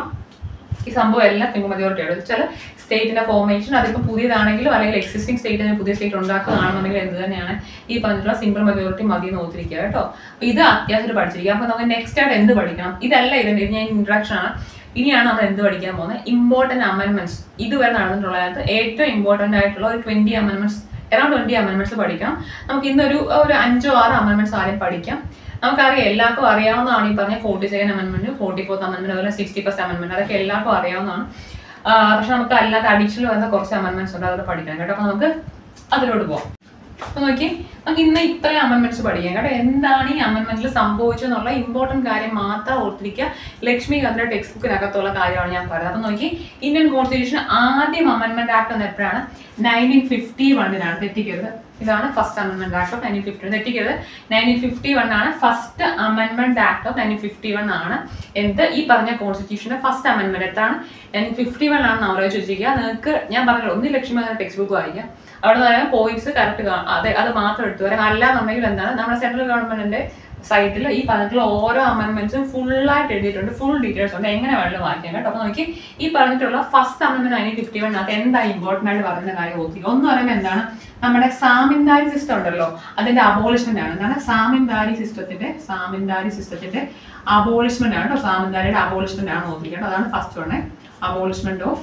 Speaker 1: ഈ സംഭവം എല്ലാം സിംഗിൾ മജോറിറ്റി ആണ് വെച്ചാൽ സ്റ്റേറ്റിന്റെ ഫോർമേഷൻ അതിപ്പോൾ പുതിയതാണെങ്കിലും അല്ലെങ്കിൽ എക്സിസ്റ്റിംഗ് സ്റ്റേറ്റിന് പുതിയ സ്റ്റേറ്റ് ഉണ്ടാക്കുകയാണെന്നുണ്ടെങ്കിൽ എന്ത് തന്നെയാണ് ഈ പറഞ്ഞിട്ടുള്ള സിംഗിൾ മജോറിറ്റി മതി എന്ന് ഓർത്തിരിക്കുക കേട്ടോ അപ്പൊ ഇത് അത്യാവശ്യം പഠിച്ചിരിക്കുക അപ്പൊ നമുക്ക് നെക്സ്റ്റ് ആയിട്ട് എന്ത് പഠിക്കണം ഇതല്ല ഇതിന്റെ ഇത് ഞാൻ ഇൻട്രഡക്ഷൻ ആണ് ഇനിയാണ് നമ്മൾ എന്ത് പഠിക്കാൻ പോകുന്നത് ഇമ്പോർട്ടന്റ് അമെന്റ്മെന്റ്സ് ഇതുവരെ നടന്നിട്ടുള്ളതിനകത്ത് ഏറ്റവും ഇമ്പോർട്ടന്റ് ആയിട്ടുള്ള ഒരു twenty amendments around twenty amendments പഠിക്കണം നമുക്ക് ഇന്നൊരു ഒരു അഞ്ചോ ആറോ അമെന്റ്മെന്റ്സ് ആദ്യം പഠിക്കാം നമുക്കറിയാം എല്ലാവർക്കും അറിയാവുന്നതാണ് ഈ പറഞ്ഞ forty second amendment forty fourth amendment അതുപോലെ സിക്സ്റ്റി ഫസ്റ്റ് അമെന്റ്മെന്റ് അതൊക്കെ എല്ലാവർക്കും അറിയാവുന്നതാണ് ആ, പക്ഷെ നമുക്ക് അല്ലാത്ത അഡീഷണൽ വരുന്ന കുറച്ച് അമെന്റ്മെന്റ്സ് ഉണ്ട് അതൊക്കെ പഠിക്കണം കേട്ടോ അപ്പൊ നമുക്ക് അതിലോട്ട് പോവാം അപ്പൊ നോക്കി നമുക്ക് ഇന്ന് ഇത്രയും അമെന്റ്മെന്റ്സ് പഠിക്കാം കേട്ടോ എന്താണ് ഈ അമെന്റ്മെന്റിൽ സംഭവിച്ചെന്നുള്ള ഇമ്പോർട്ടന്റ് കാര്യം മാത്രം ഓർത്തിരിക്കുക ലക്ഷ്മി കണ്ട ടെക്സ്റ്റ് ബുക്കിനകത്തുള്ള കാര്യമാണ് ഞാൻ പറയുന്നത് അപ്പൊ നോക്കി ഇന്ത്യൻ കോൺസ്റ്റിറ്റ്യൂഷൻ ആദ്യം അമെന്റ്മെന്റ് ആക്ട് വന്ന എപ്പോഴാണ് നയൻറ്റീൻ ഫിഫ്റ്റി വണ്ണിലാണ് തെറ്റിക്കരുത് ഇതാണ് first amendment act of nineteen fifty തെറ്റിക്കരുത് നയൻറ്റീൻ ഫിഫ്റ്റി വൺ ആണ് first amendment act of nineteen fifty one ആണ് എന്ത് ഈ പറഞ്ഞ കോൺസ്റ്റിറ്റ്യൂഷന്റെ ഫസ്റ്റ് അമെന്റ്മെന്റ് എത്താണ് നയൻറ്റീൻ ഫിഫ്റ്റി വൺ ആണെന്ന് ആലോചിച്ച് വെച്ചിരിക്കുക നിങ്ങൾക്ക് ഞാൻ പറഞ്ഞല്ലോ ഒന്ന് ലക്ഷ്മി ടെക്സ്റ്റ് ബുക്ക് വായിക്കാം അവിടെ നിന്ന് പോയിന്റ്സ് കറക്റ്റ് അതെ അത് മാത്രം എടുത്തു വരാം അല്ലാന്നുണ്ടെങ്കിൽ എന്താണ് നമ്മുടെ സെൻട്രൽ ഗവൺമെന്റിന്റെ സൈറ്റിൽ ഈ പറഞ്ഞിട്ടുള്ള ഓരോ അമെന്റ്മെന്റ്സും ഫുള്ളായിട്ട് എഴുതിയിട്ടുണ്ട് ഫുൾ ഡീറ്റെയിൽസ് ഉണ്ട് എങ്ങനെ വേണമെങ്കിലും വായിക്കാം കേട്ടോ അപ്പൊ നോക്കി ഈ പറഞ്ഞിട്ടുള്ള first amendment nineteen fifty one അത് എന്താ ഇമ്പോർട്ടന്റ് ആയിട്ട് പറയുന്ന കാര്യം ഓർത്തി ഒന്ന് പറയുമ്പോൾ എന്താണ് നമ്മുടെ സാമിന്ദാരി സിസ്റ്റം ഉണ്ടല്ലോ അതിന്റെ അബോളിഷ്മെന്റ് ആണ് എന്താണ് സാമിന്ദാരി സിസ്റ്റത്തിന്റെ സാമിന്ദാരി സിസ്റ്റത്തിന്റെ അബോളിഷ്മെന്റ് ആണ് കേട്ടോ സാമിന്ദാരിയുടെ അബോളിഷ്മെന്റ് ആണ് ഓർത്തിരിക്കേണ്ടത് അതാണ് first one abolishment of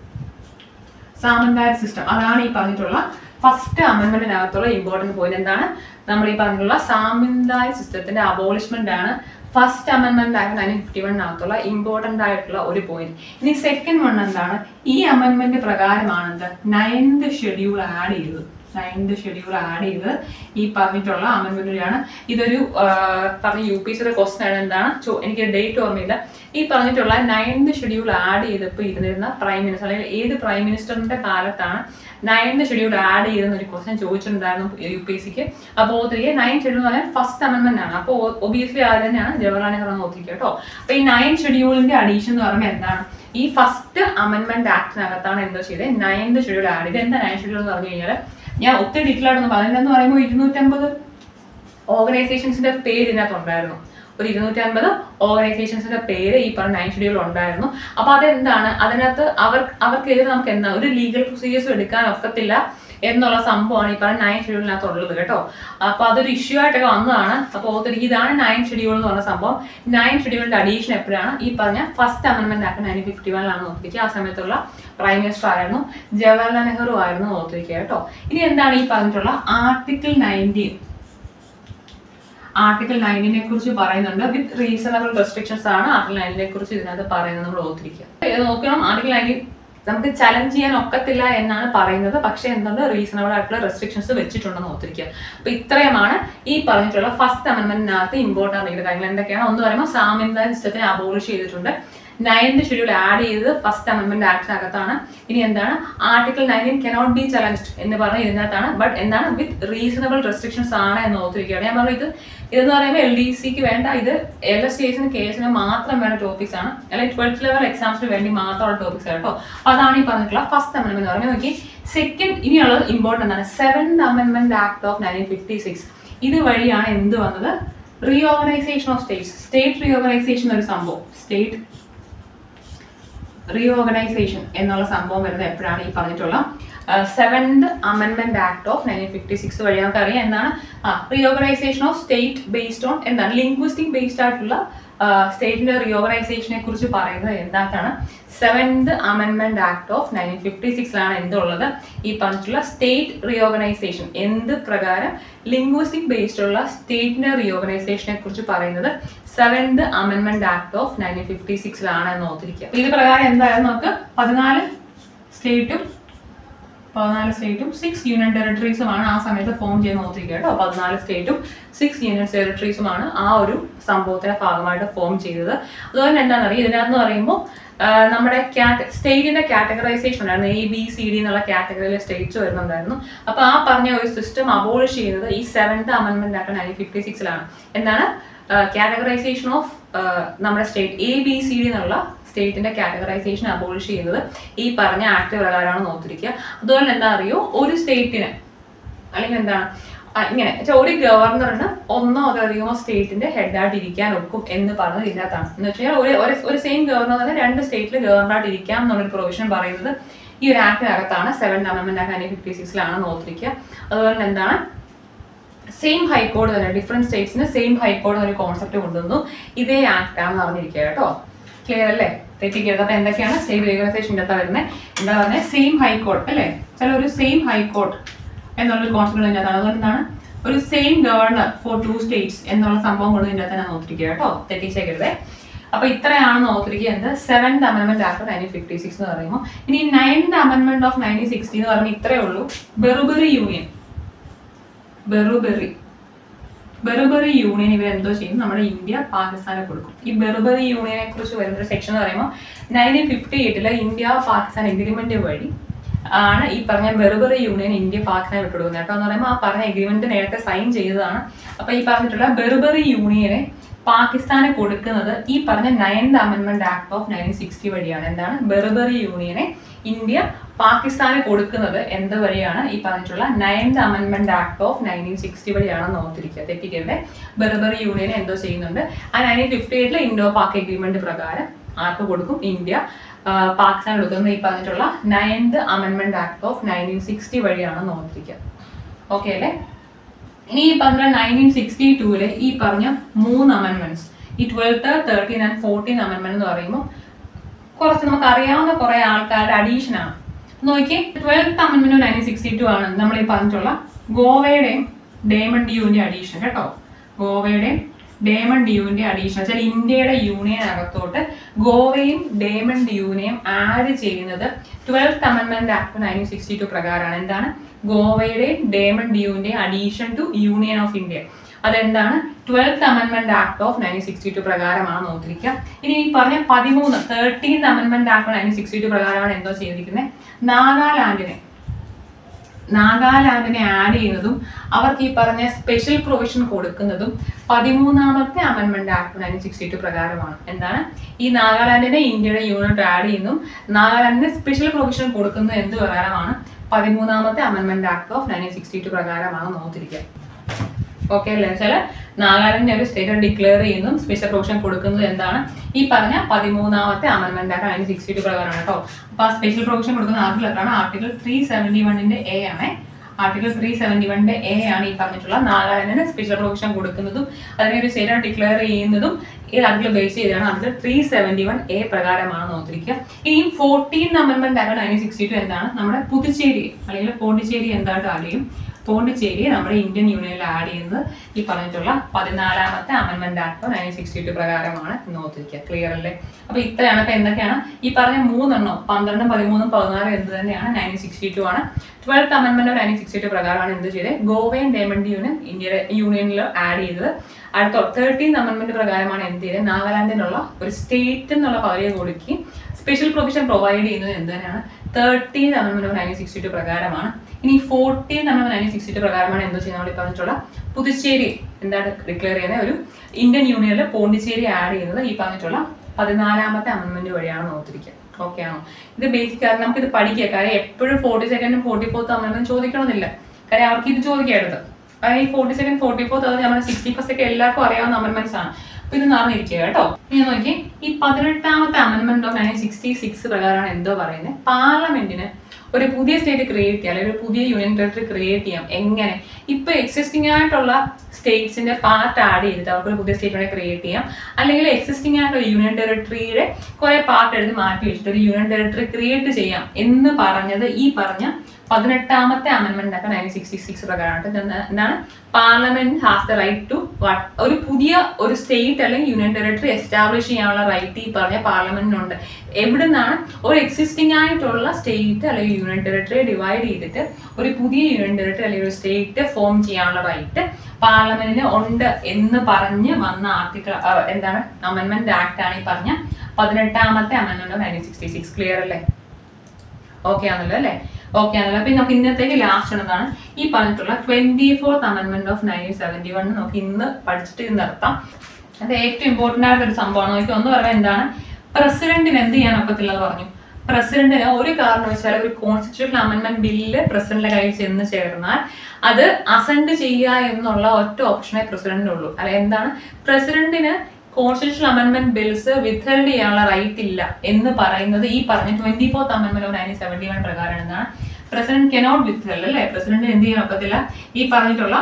Speaker 1: Zamindari system അതാണ് ഈ പറഞ്ഞിട്ടുള്ള ഫസ്റ്റ് അമെന്റ്മെന്റിനകത്തുള്ള ഇമ്പോർട്ടന്റ് പോയിന്റ് എന്താണ് നമ്മൾ ഈ പറഞ്ഞിട്ടുള്ള സാമന്താരി സിസ്റ്റത്തിന്റെ അബോളിഷ്മെന്റ് ആണ് ഫസ്റ്റ് അമെന്റ്മെന്റ് ആയ നയൻറ്റീൻ ഫിഫ്റ്റി വണ്ണിനകത്തുള്ള ഇമ്പോർട്ടന്റ് ആയിട്ടുള്ള ഒരു പോയിന്റ് ഇനി സെക്കൻഡ് വൺ എന്താണ് ഈ അമെന്റ്മെന്റ് പ്രകാരമാണ് എന്ത് നയൻത് ഷെഡ്യൂൾ ആഡ് ചെയ്തത് നയൻത് ഷെഡ്യൂൾ ആഡ് ചെയ്ത് ഈ പറഞ്ഞിട്ടുള്ള അമെന്റ്മെന്റിലാണ് ഇതൊരു ആ, പറഞ്ഞ യു പി സിയുടെ ക്വസ്റ്റൻ ആണ് എന്താണ് ചോ- എനിക്ക് ഡേറ്റ് ഓർമ്മയില്ല ഈ പറഞ്ഞിട്ടുള്ള നയൻത് ഷെഡ്യൂൾ ആഡ് ചെയ്തപ്പോൾ ഇരുന്നിരുന്ന പ്രൈം മിനിസ്റ്റർ അല്ലെങ്കിൽ ഏത് പ്രൈം മിനിസ്റ്ററിന്റെ കാലത്താണ് നയൻത് ഷെഡ്യൂൾ ആഡ് ചെയ്തെന്ന് ഒരു ക്വസ്റ്റൻ ചോദിച്ചിട്ടുണ്ടായിരുന്നു യു പി സിക്ക് അപ്പോൾ ഓർത്തിരിക്കുക നയൻ ഷെഡ്യൂൾ എന്ന് പറഞ്ഞാൽ ഫസ്റ്റ് അമെന്റ്മെന്റ് ആണ് അപ്പോൾ ഒബിയസ്ലി അത് തന്നെയാണ് ജവഹർലാൽ നെഹ്റു എന്ന് ഓർത്തിരിക്കുക കേട്ടോ അപ്പോൾ ഈ നയൻ ഷെഡ്യൂളിന്റെ അഡീഷൻ എന്ന് പറയുമ്പോൾ എന്താണ് ഈ ഫസ്റ്റ് അമെന്റ്മെന്റ് ആക്ടിനകത്താണ് എന്തോ ചെയ്തത് നയൻത് ഷെഡ്യൂൾ ആഡ് ചെയ്ത് എന്താ നയൻ ഷെഡ്യൂൾ എന്ന് പറഞ്ഞു കഴിഞ്ഞാൽ ഞാൻ ഒത്തിരി ഡീറ്റെയിൽ ആയിട്ടൊന്നും പറഞ്ഞില്ലെന്ന് പറയുമ്പോൾ ഇരുന്നൂറ്റമ്പത് ഓർഗനൈസേഷൻസിന്റെ പേര് ഇതിനകത്ത് ഉണ്ടായിരുന്നു ഒരു ഇരുന്നൂറ്റി അൻപത് ഓർഗനൈസേഷൻസിന്റെ പേര് ഈ പറഞ്ഞ നയൻ ഷെഡ്യൂൾ ഉണ്ടായിരുന്നു അപ്പൊ അതെന്താണ് അതിനകത്ത് അവർ അവർക്കെതിരെ നമുക്ക് എന്താ ഒരു ലീഗൽ പ്രൊസീജിയേഴ്സ് എടുക്കാൻ ഒക്കത്തില്ല എന്നുള്ള സംഭവമാണ് ഈ പറഞ്ഞ നയൻ ഷെഡ്യൂളിനകത്ത് ഉള്ളത് കേട്ടോ അപ്പൊ അതൊരു ഇഷ്യൂ ആയിട്ടൊക്കെ വന്നതാണ് അപ്പൊ ഓർത്തിരിക്കും ഇതാണ് നയൻ ഷെഡ്യൂൾ എന്ന് പറഞ്ഞ സംഭവം നയൻ ഷെഡ്യൂളിന്റെ അഡീഷൻ എപ്പോഴാണ് ഈ പറഞ്ഞ first amendment act nineteen fifty വണ്ണിലാണ് ഓർത്തിരിക്കുക ആ സമയത്തുള്ള പ്രൈം മിനിസ്റ്റർ ആയിരുന്നു ജവഹർലാൽ നെഹ്റു ആയിരുന്നു ഓർത്തിരിക്കുക കേട്ടോ ഇനി എന്താണ് ഈ പറഞ്ഞിട്ടുള്ള ആർട്ടിക്കിൾ നയൻറ്റീൻ ആർട്ടിക്കിൾ നയൻറ്റീനെ കുറിച്ച് പറയുന്നുണ്ട് വിത്ത് റീസണബിൾ റെസ്ട്രിക്ഷൻസ് ആണ് ആർട്ടിക്കിൾ നയൻറ്റീനെ കുറിച്ച് ഇതിനകത്ത് പറയുന്നത് നമ്മൾ ഓർത്തിരിക്കുക ഇത് നോക്കണം ആർട്ടിക്കിൾ നയൻറ്റീൻ നമുക്ക് ചലഞ്ച് ചെയ്യാൻ ഒക്കത്തില്ല എന്നാണ് പറയുന്നത് പക്ഷേ എന്തുണ്ട് റീസണബിൾ ആയിട്ടുള്ള റെസ്ട്രിക്ഷൻസ് വെച്ചിട്ടുണ്ടെന്ന് ഓർത്തിരിക്കുക അപ്പൊ ഇത്രയുമാണ് ഈ പറഞ്ഞിട്ടുള്ള ഫസ്റ്റ് അമെന്റ്മെന്റിനകത്ത് ഇമ്പോർട്ടൻ്റ് ആയിട്ടുള്ള കാര്യങ്ങൾ എന്തൊക്കെയാണ് ഒന്ന് പറയുമ്പോൾ സാമ്യത സിസ്റ്റത്തിനെ അബോളിഷ് ചെയ്തിട്ടുണ്ട് നയൻത് ഷെഡ്യൂൾ ആഡ് ചെയ്തത് ഫസ്റ്റ് അമെന്റ്മെന്റ് ആക്ടിനകത്താണ് ഇനി എന്താണ് article nineteen cannot be challenged എന്ന് പറഞ്ഞ ഇതിനകത്താണ് ബട്ട് എന്താണ് വിത്ത് റീസണബിൾ റെസ്ട്രിക്ഷൻസ് ആണ് എന്ന് ഓർത്തിരിക്കുകയാണ് ഞാൻ പറഞ്ഞു ഇത് ഇതെന്ന് പറയുമ്പോൾ എൽ ഡി സിക്ക് വേണ്ട ഇത് എൽ എസ് ടി എസിന് കേസിന് മാത്രം വേണ്ട ടോപ്പിക്സ് ആണ് അല്ലെങ്കിൽ ട്വൽത്ത് ലെവൽ എക്സാംസിന് വേണ്ടി മാത്രമുള്ള ടോപ്പിക്സ് കേട്ടോ അപ്പൊ അതാണ് ഈ പറഞ്ഞിട്ടുള്ള ഫസ്റ്റ് അമെന്റ്മെന്റ് എന്ന് പറയുമ്പോൾ നോക്കി സെക്കൻഡ് ഇനിയുള്ളത് ഇമ്പോർട്ടൻ്റ് ആണ് seventh amendment act of nineteen fifty six ഇത് വഴിയാണ് എന്ത് വന്നത് reorganisation of states state reorganisation ഒരു സംഭവം സ്റ്റേറ്റ് റീഓർഗനൈസേഷൻ എന്നുള്ള സംഭവം വരുന്നത് എപ്പോഴാണ് ഈ പറഞ്ഞിട്ടുള്ള seventh amendment act of nineteen fifty six വഴി നമുക്കറിയാം എന്താണ് reorganisation of state based on എന്താണ് ലിംഗ്വിസ്റ്റിക് ബേസ്ഡ് ആയിട്ടുള്ള സ്റ്റേറ്റിന്റെ റീഓർഗനൈസേഷനെ കുറിച്ച് പറയുന്നത് എന്താണ് seventh amendment act of nineteen fifty സിക്സിലാണ് എന്തുള്ളത് ഈ പറഞ്ഞിട്ടുള്ള സ്റ്റേറ്റ് റീഓർഗനൈസേഷൻ എന്ത് പ്രകാരം ലിംഗ്വിസ്റ്റിക് ബേസ്ഡ് ഉള്ള സ്റ്റേറ്റിന്റെ റീഓർഗനൈസേഷനെ കുറിച്ച് പറയുന്നത് seventh amendment act of nineteen fifty സിക്സിലാണ് എന്ന് ഓർത്തിരിക്കുക ഇത് പ്രകാരം എന്തായാലും നമുക്ക് പതിനാല് സ്റ്റേറ്റും പതിനാല് സ്റ്റേറ്റും സിക്സ് യൂണിയൻ ടെറിട്ടറീസുമാണ് ആ സമയത്ത് ഫോം ചെയ്ത് നോക്കിയിരിക്കുക കേട്ടോ പതിനാല് സ്റ്റേറ്റും സിക്സ് യൂണിയൻ ടെറിട്ടറീസുമാണ് ആ ഒരു സംഭവത്തിന്റെ ഭാഗമായിട്ട് ഫോം ചെയ്തത് അതുപോലെ എന്താണെന്ന് അറിയാം ഇതിനകത്ത് പറയുമ്പോൾ നമ്മുടെ സ്റ്റേറ്റിന്റെ കാറ്റഗറൈസേഷൻ ഉണ്ടായിരുന്നു എ ബി സി ഡി എന്നുള്ള കാറ്റഗറിയിലെ സ്റ്റേറ്റ്സ് വരുന്നുണ്ടായിരുന്നു അപ്പൊ ആ പറഞ്ഞ ഒരു സിസ്റ്റം അബോളിഷ് ചെയ്യുന്നത് ഈ seventh amendment act nineteen fifty സിക്സിലാണ് എന്താണ് കാറ്റഗറൈസേഷൻ ഓഫ് നമ്മുടെ state A B C D എന്നുള്ള സ്റ്റേറ്റിന്റെ കാറ്റഗറൈസേഷൻ അബോളിഷ് ചെയ്യുന്നത് ഈ പറഞ്ഞ ആക്ട് പ്രകാരമാണ് നോക്കിയിരിക്കുക അതുപോലെ എന്താ അറിയോ ഒരു സ്റ്റേറ്റിന് അല്ലെങ്കിൽ എന്താണ് ആ, ഇങ്ങനെ വെച്ചാൽ ഒരു ഗവർണറിന് ഒന്നോ അതിലധികമോ സ്റ്റേറ്റിന്റെ ഹെഡായിട്ട് ഇരിക്കാൻ ഒക്കും എന്ന് പറഞ്ഞത് ഇതിനകത്താണ് എന്ന് വെച്ചാൽ ഒരു ഒരു- ഒരു സെയിം ഗവർണർ തന്നെ രണ്ട് സ്റ്റേറ്റിൽ ഗവർണറായിട്ട് ഇരിക്കാം എന്നുള്ളൊരു പ്രൊവിഷൻ പറയുന്നത് ഈ ഒരു ആക്ടിനകത്താണ് seven amendment act nineteen fifty സിക്സിലാണ് നോക്കിയിരിക്കുക അതുപോലെ തന്നെ എന്താണ് സെയിം ഹൈക്കോടതി തന്നെ ഡിഫറെന്റ് സ്റ്റേറ്റ്സിന് സെയിം ഹൈക്കോടതി ഒരു കോൺസെപ്റ്റ് കൊണ്ടുവന്നു ഇതേ ആക്ട് ആണെന്ന് അറിഞ്ഞിരിക്കുക കേട്ടോ ക്ലിയർ അല്ലേ തെറ്റിക്കരുത് അപ്പൊ എന്തൊക്കെയാണ് സ്റ്റേറ്റ് റെഗുലേഷൻ്റെ അകത്ത് വരുന്നത് എന്താ പറഞ്ഞത് സെയിം ഹൈക്കോർട്ട് അല്ലേ ചില ഒരു സെയിം ഹൈക്കോർട്ട് എന്നുള്ളൊരു കോൺസെപ്റ്റ് ഇതിനകത്താണ് അതുകൊണ്ട് എന്താണ് ഒരു same governor for two states എന്നുള്ള സംഭവം കൊണ്ട് ഇതിൻ്റെ അകത്ത് തന്നെ നോക്കിയിരിക്കുക കേട്ടോ തെറ്റിച്ചേക്കരുതേ അപ്പൊ ഇത്രയാണെന്ന് ഓർത്തിരിക്കുക എന്ത് seventh amendment act nineteen fifty six എന്ന് പറയുമ്പോൾ ഇനി ninth amendment of nineteen sixty എന്ന് പറയുമ്പോൾ ഇത്രയേ ഉള്ളൂ ബെറുബറി യൂണിയൻ ബെറുബെറി ബെറുബറി യൂണിയൻ ഇവർ എന്തോ ചെയ്യും നമ്മുടെ ഇന്ത്യ പാകിസ്ഥാനെ കൊടുക്കും ഈ ബെറുബറി യൂണിയനെ കുറിച്ച് വരുന്ന ഒരു സെക്ഷൻ എന്ന് പറയുമ്പോൾ നയൻറ്റീൻ ഫിഫ്റ്റി എയ്റ്റിലെ ഇന്ത്യ പാകിസ്ഥാൻ എഗ്രിമെന്റ് വഴി ആണ് ഈ പറഞ്ഞ ബെറുബറി യൂണിയൻ ഇന്ത്യ പാകിസ്ഥാനെ വിട്ടുകൊടുക്കുന്നത് കേട്ടോ എന്ന് പറയുമ്പോൾ ആ പറഞ്ഞ എഗ്രിമെന്റ് നേരത്തെ സൈൻ ചെയ്തതാണ് അപ്പൊ ഈ പറഞ്ഞിട്ടുള്ള ബെറുബറി യൂണിയനെ പാകിസ്ഥാന് കൊടുക്കുന്നത് ഈ പറഞ്ഞ ninth amendment act of nineteen sixty വഴിയാണ് എന്താണ് ബെറുബറി യൂണിയനെ ഇന്ത്യ പാകിസ്ഥാന് കൊടുക്കുന്നത് എന്ത് വഴിയാണ് ഈ പറഞ്ഞിട്ടുള്ള ninth amendment act of nineteen sixty വഴിയാണെന്ന് ഓർത്തിരിക്കുക തെറ്റിക്കരുത് ബെറുബറി യൂണിയൻ എന്തോ ചെയ്യുന്നുണ്ട് ആ നയൻറ്റീൻ ഫിഫ്റ്റി എയ്റ്റിലെ ഇൻഡോ പാക് എഗ്രിമെന്റ് പ്രകാരം ആർക്ക് കൊടുക്കും ഇന്ത്യ ആ, പാകിസ്ഥാൻ കൊടുക്കുന്നത് ഈ പറഞ്ഞിട്ടുള്ള ninth amendment act of nineteen sixty വഴിയാണെന്ന് ഓർത്തിരിക്കുക ഓക്കെ അല്ലേ ഇനി ഈ പറഞ്ഞ നയൻറ്റീൻ സിക്സ്റ്റി ടൂവിലെ ഈ പറഞ്ഞ മൂന്ന് അമെന്റ്മെന്റ്സ് ഈ twelfth thirteen and fourteen amendment എന്ന് പറയുമ്പോൾ കുറച്ച് നമുക്ക് അറിയാവുന്ന കുറെ ആൾക്കാരുടെ അഡീഷൻ ആണ് നോക്കി twelfth amendment nineteen sixty two ആണ് നമ്മൾ ഈ പറഞ്ഞിട്ടുള്ള ഗോവയുടെയും ഡേമൺ ഡ്യൂവിന്റെ അഡീഷൻ കേട്ടോ ഗോവയുടെയും ഡേമൺ ഡ്യൂവിന്റെ അഡീഷൻ വെച്ചാൽ ഇന്ത്യയുടെ യൂണിയനകത്തോട്ട് ഗോവയും ഡേമൺ ഡ്യൂവിനെയും ആഡ് ചെയ്യുന്നത് twelfth amendment act nineteen sixty two പ്രകാരമാണ് എന്താണ് ഗോവയുടെയും ഡേമൺ ഡ്യൂവിന്റെയും addition to union of India അതെന്താണ് twelfth amendment act of nineteen sixty two പ്രകാരമാണ് ഓർത്തിരിക്കുക ഇനി ഈ പറഞ്ഞ പതിമൂന്ന് thirteenth amendment act nineteen sixty two പ്രകാരമാണ് എന്തോ ചെയ്തിരിക്കുന്നത് നാഗാലാൻഡിനെ നാഗാലാൻഡിനെ ആഡ് ചെയ്യുന്നതും അവർക്ക് ഈ പറഞ്ഞ സ്പെഷ്യൽ പ്രൊവിഷൻ കൊടുക്കുന്നതും പതിമൂന്നാമത്തെ amendment act nineteen sixty two പ്രകാരമാണ് എന്താണ് ഈ നാഗാലാൻഡിനെ ഇന്ത്യയുടെ യൂണിറ്റ് ആഡ് ചെയ്യുന്നതും നാഗാലാൻഡിന് സ്പെഷ്യൽ പ്രൊവിഷൻ കൊടുക്കുന്നത് എന്ത് പ്രകാരമാണ് പതിമൂന്നാമത്തെ amendment act of nineteen sixty two പ്രകാരമാണ് നോക്കിയിരിക്കുക ഓക്കെ അല്ലേ വെച്ചാൽ നാഗാലാൻഡിനെ ഒരു സ്റ്റേറ്റ് ഡിക്ലെയർ ചെയ്യുന്നു സ്പെഷ്യൽ പ്രൊവിഷൻ കൊടുക്കുന്നത് എന്താണ് ഈ പറഞ്ഞ പതിമൂന്നാമത്തെ amendment act nineteen sixty two പ്രകാരമാണ് കേട്ടോ അപ്പൊ ആ സ്പെഷ്യൽ പ്രൊവിഷൻ കൊടുക്കുന്ന ആർട്ടിക്കിൾ എത്രയാണ് ആർട്ടിക്കിൾ ത്രീ സെവന്റി വണ്ണിന്റെ എ ആണ് ആർട്ടിക്കിൾ ത്രീ സെവന്റി വണ്ണിന്റെ എ ആണ് ഈ പറഞ്ഞിട്ടുള്ള നാഗാലാൻഡിന് സ്പെഷ്യൽ പ്രൊവിഷൻ കൊടുക്കുന്നതും അതിനെ ഒരു സ്റ്റേറ്റ് ഡിക്ലെയർ ചെയ്യുന്നതും ഈ ആർട്ടിക്കിൾ ബേസ് ചെയ്താണ് article three seventy one A പ്രകാരമാണ് നോക്കിയിരിക്കുക ഇനി fourteen amendment act nineteen sixty two എന്താണ് നമ്മുടെ പുതുച്ചേരി അല്ലെങ്കിൽ പോണ്ടിച്ചേരി എന്തായിട്ട് ആഡ് ചെയ്യും പോണ്ടിച്ചേരി നമ്മുടെ ഇന്ത്യൻ യൂണിയനിൽ ആഡ് ചെയ്യുന്നത് ഈ പറഞ്ഞിട്ടുള്ള പതിനാലാമത്തെ amendment act nineteen sixty two പ്രകാരമാണ് എന്ന് ഓർത്തിരിക്കുക ക്ലിയർ അല്ലേ അപ്പൊ ഇത്രയാണ് അപ്പൊ എന്തൊക്കെയാണ് ഈ പറഞ്ഞ മൂന്നെണ്ണം പന്ത്രണ്ടും പതിമൂന്നും പതിനാലും എന്ത് തന്നെയാണ് നയൻറ്റീൻ സിക്സ്റ്റി ടു ആണ് twelfth amendment of nineteen sixty two പ്രകാരമാണ് എന്ത് ചെയ്തത് ഗോവയും ഡയമണ്ട് യൂണിയൻ ഇന്ത്യയുടെ യൂണിയനിൽ ആഡ് ചെയ്തത് അടുത്ത തേർട്ടീൻ അമെന്റ്മെന്റ് പ്രകാരമാണ് എന്ത് ചെയ്തത് നാഗാലാൻഡിനുള്ള ഒരു സ്റ്റേറ്റ് എന്നുള്ള പദവിയെ കൊടുക്കുകയും സ്പെഷ്യൽ പ്രൊവിഷൻ പ്രൊവൈഡ് ചെയ്യുന്നത് എന്ത് തന്നെയാണ് thirteen amendment of nineteen sixty two പ്രകാരമാണ് ഇനി fourteen amendment nineteen sixty two പ്രകാരമാണ് എന്തോ ചെയ്യുന്നത് നമ്മൾ ഈ പറഞ്ഞിട്ടുള്ള പുതുച്ചേരി എന്താണ് ഡിക്ലെയർ ചെയ്യുന്ന ഒരു ഇന്ത്യൻ യൂണിയനിൽ പോണ്ടിച്ചേരി ആഡ് ചെയ്യുന്നത് ഈ പറഞ്ഞിട്ടുള്ള പതിനാലാമത്തെ അമെന്റ്മെന്റ് വഴിയാണ് ഓർത്തിരിക്കുക ഓക്കെ ആണോ ഇത് ബേസിക് കാരണം നമുക്ക് ഇത് പഠിക്കുക കാര്യം എപ്പോഴും ഫോർട്ടി സെക്കൻഡും ഫോർട്ടി ഫോർത്ത് അമെന്റ്മെന്റ് ചോദിക്കണമെന്നില്ല കാര്യം അവർക്ക് ഇത് ചോദിക്കരുത് കാരണം ഈ ഫോർട്ടി സെക്കൻഡ് ഫോർട്ടി ഫോർത്ത് അത് നമ്മുടെ സിക്സ്റ്റി ഫസ്റ്റ് ഒക്കെ എല്ലാവർക്കും അറിയാവുന്ന അമെന്റ്മെന്റ്സ് ആണ് അപ്പൊ ഇത് നടന്നിരിക്കുക കേട്ടോ ഇനി നോക്കി ഈ പതിനെട്ടാമത്തെ amendment of nineteen sixty six പ്രകാരമാണ് എന്തോ പറയുന്നത് പാർലമെന്റിന് ഒരു പുതിയ സ്റ്റേറ്റ് ക്രിയേറ്റ് ചെയ്യാം അല്ലെങ്കിൽ ഒരു പുതിയ യൂണിയൻ ടെറിട്ടറി ക്രിയേറ്റ് ചെയ്യാം എങ്ങനെ ഇപ്പൊ എക്സിസ്റ്റിംഗ് ആയിട്ടുള്ള സ്റ്റേറ്റ്സിന്റെ പാർട്ട് ആഡ് ചെയ്തിട്ട് അവർക്ക് ഒരു പുതിയ സ്റ്റേറ്റ് ക്രിയേറ്റ് ചെയ്യാം അല്ലെങ്കിൽ എക്സിസ്റ്റിംഗ് ആയിട്ടുള്ള യൂണിയൻ ടെറിട്ടറിയുടെ കുറെ പാർട്ട് എടുത്ത് മാറ്റി വെച്ചിട്ട് ഒരു യൂണിയൻ ടെറിട്ടറി ക്രിയേറ്റ് ചെയ്യാം എന്ന് പറഞ്ഞത് ഈ പറഞ്ഞ പതിനെട്ടാമത്തെ അമെന്റ്മെന്റ് ഒക്കെ നയൻറ്റീൻ സിക്സ്റ്റി സിക്സ് പ്രകാരമാണ് ഇത് എന്താ- എന്താണ് parliament has the right to ഒരു പുതിയ ഒരു സ്റ്റേറ്റ് അല്ലെങ്കിൽ യൂണിയൻ ടെറിട്ടറി എസ്റ്റാബ്ലിഷ് ചെയ്യാനുള്ള റൈറ്റ് ഈ പറഞ്ഞ പാർലമെന്റിനുണ്ട് എവിടെ നിന്നാണ് ഒരു എക്സിസ്റ്റിംഗ് ആയിട്ടുള്ള സ്റ്റേറ്റ് അല്ലെങ്കിൽ യൂണിയൻ ടെറിട്ടറി ഡിവൈഡ് ചെയ്തിട്ട് ഒരു പുതിയ യൂണിയൻ ടെറിട്ടറി അല്ലെങ്കിൽ ഒരു സ്റ്റേറ്റ് ഫോം ചെയ്യാനുള്ള റൈറ്റ് പാർലമെന്റിന് ഉണ്ട് എന്ന് പറഞ്ഞ് വന്ന ആർട്ടിക്കിൾ എന്താണ് അമെന്റ്മെന്റ് ആക്ട് ആണ് ഈ പറഞ്ഞ പതിനെട്ടാമത്തെ amendment nineteen sixty six clear അല്ലേ ഓക്കെ ആണല്ലോ അല്ലേ ഓക്കെ ആണല്ലോ അപ്പൊ നമുക്ക് ഇന്നത്തേക്ക് ലാസ്റ്റ് എന്നതാണ് ഈ പറഞ്ഞിട്ടുള്ള twenty fourth amendment of nineteen seventy one നമുക്ക് ഇന്ന് പഠിച്ചിട്ട് ഇത് നിർത്താം അത് ഏറ്റവും ഇമ്പോർട്ടന്റ് ആയിട്ട് ഒരു സംഭവമാണ് നോക്കി ഒന്ന് പറയുന്നത് എന്താണ് പ്രസിഡന്റിന് എന്ത് ചെയ്യാൻ ഒക്കത്തില്ല എന്ന് പറഞ്ഞു പ്രസിഡന്റിന് ഒരു കാരണവശാലും ഒരു കോൺസ്റ്റിറ്റ്യൂഷൻ അമെന്റ്മെന്റ് ബില്ല് പ്രസിഡന്റിന്റെ കയ്യിൽ ചെന്ന് ചേർന്നാൽ അത് അസെൻഡ് ചെയ്യുക എന്നുള്ള ഒറ്റ ഓപ്ഷനേ പ്രസിഡന്റിനുള്ളൂ അല്ല എന്താണ് പ്രസിഡന്റിന് കോൺസ്റ്റിറ്റ്യൂഷൻ അമെന്റ്മെന്റ് ബിൽസ് വിത്ത്ഹെൽഡ് ചെയ്യാനുള്ള റൈറ്റ് ഇല്ല എന്ന് പറയുന്നത് ഈ പറഞ്ഞ twenty fourth amendment of nineteen seventy one പ്രകാരം എന്താണ് പ്രസിഡന്റ് കെനോട്ട് വിത്ത്ഹെൽഡ് അല്ലേ പ്രസിഡന്റിന് എന്ത് ചെയ്യാൻ ഒക്കത്തില്ല ഈ പറഞ്ഞിട്ടുള്ള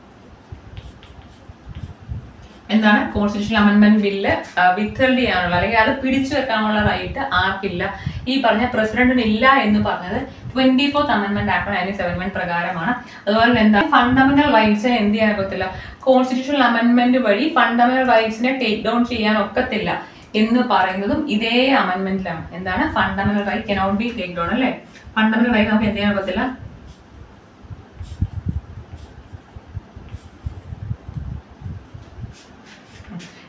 Speaker 1: എന്താണ് കോൺസ്റ്റിറ്റ്യൂഷൻ അമെന്റ്മെന്റ് ബില്ല് വിത്ത്ഹെൽഡ് ചെയ്യാനുള്ള അല്ലെങ്കിൽ അത് പിടിച്ചു വെക്കാനുള്ള റൈറ്റ് ആർക്കില്ല ഈ പറഞ്ഞ പ്രസിഡന്റിന് ഇല്ല എന്ന് പറഞ്ഞത് twenty fourth amendment act nineteen seven one പ്രകാരമാണ് അതുപോലെ തന്നെ എന്താ ഫണ്ടമെന്റൽ റൈറ്റ്സിനെ എന്ത് ചെയ്യാൻ പറ്റില്ല കോൺസ്റ്റിറ്റ്യൂഷൻ അമെന്റ്മെന്റ് വഴി ഫണ്ടമെന്റൽ റൈറ്റ്സിനെ ടേക്ക് ഡൗൺ ചെയ്യാൻ ഒക്കത്തില്ല എന്ന് പറയുന്നതും ഇതേ അമെന്റ്മെന്റിലാണ് എന്താണ് fundamental right cannot be take down അല്ലേ ഫണ്ടമെന്റൽ റൈറ്റ് നമുക്ക് എന്ത് ചെയ്യാൻ പറ്റില്ല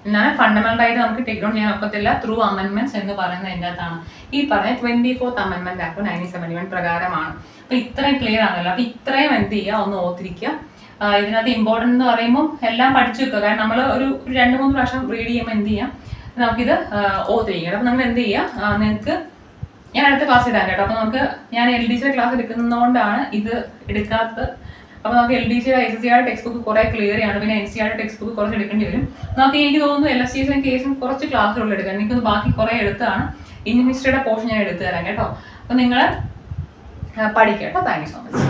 Speaker 1: എന്നാൽ ഫണ്ടമെന്റൽ ആയിട്ട് നമുക്ക് ടേക്ക് ഡൗൺ ചെയ്യാൻ ഒക്കത്തില്ല ത്രൂ അമെന്റ്മെന്റ്സ് എന്ന് പറയുന്നത് എൻ്റെ അകത്താണ് ഈ പറഞ്ഞ twenty fourth amendment act nineteen seventy one പ്രകാരമാണ് അപ്പൊ ഇത്രയും ക്ലിയർ ആണല്ലോ അപ്പൊ ഇത്രയും എന്ത് ചെയ്യുക ഒന്ന് ഓർത്തിരിക്കുക ആ, ഇതിനകത്ത് ഇമ്പോർട്ടൻ്റ് എന്ന് പറയുമ്പോൾ എല്ലാം പഠിച്ചു വെക്കുക കാരണം നമ്മൾ ഒരു ഒരു രണ്ട് മൂന്ന് പ്രാവശ്യം റീഡ് ചെയ്യുമ്പോൾ എന്ത് ചെയ്യാം നമുക്കിത് ആ, ഓർത്തിരിക്കണം അപ്പൊ നിങ്ങൾ എന്ത് ചെയ്യുക നിങ്ങൾക്ക് ഞാൻ അടുത്ത ക്ലാസ് ഇടാൻ കേട്ടോ അപ്പൊ നമുക്ക് ഞാൻ എൽ ഡി സിയുടെ ക്ലാസ് എടുക്കുന്നതുകൊണ്ടാണ് ഇത് എടുക്കാത്തത് അപ്പൊ നമുക്ക് എൽ ഡി സിയുടെ എസ് എസ് സിയുടെ ടെക്സ്റ്റ് ബുക്ക് കുറെ ക്ലിയർ ആണ് പിന്നെ എൻ സി ആറുടെ ടെക്സ്റ്റ് ബുക്ക് കുറച്ച് എടുക്കേണ്ടി വരും നമുക്ക് എനിക്ക് തോന്നുന്നു എൽ എസ് സി എസും കേസും കുറച്ച് ക്ലാസ്സുകൾ എടുക്കാം എനിക്കൊന്ന് ബാക്കി കുറെ എടുത്താണ് ഇന്ത്യൻ ഹിസ്റ്ററിയുടെ പോർഷൻ ഞാൻ എടുത്തു തരാം കേട്ടോ അപ്പൊ നിങ്ങൾ പഠിക്കാം കേട്ടോ താങ്ക് യു സോ മച്ച്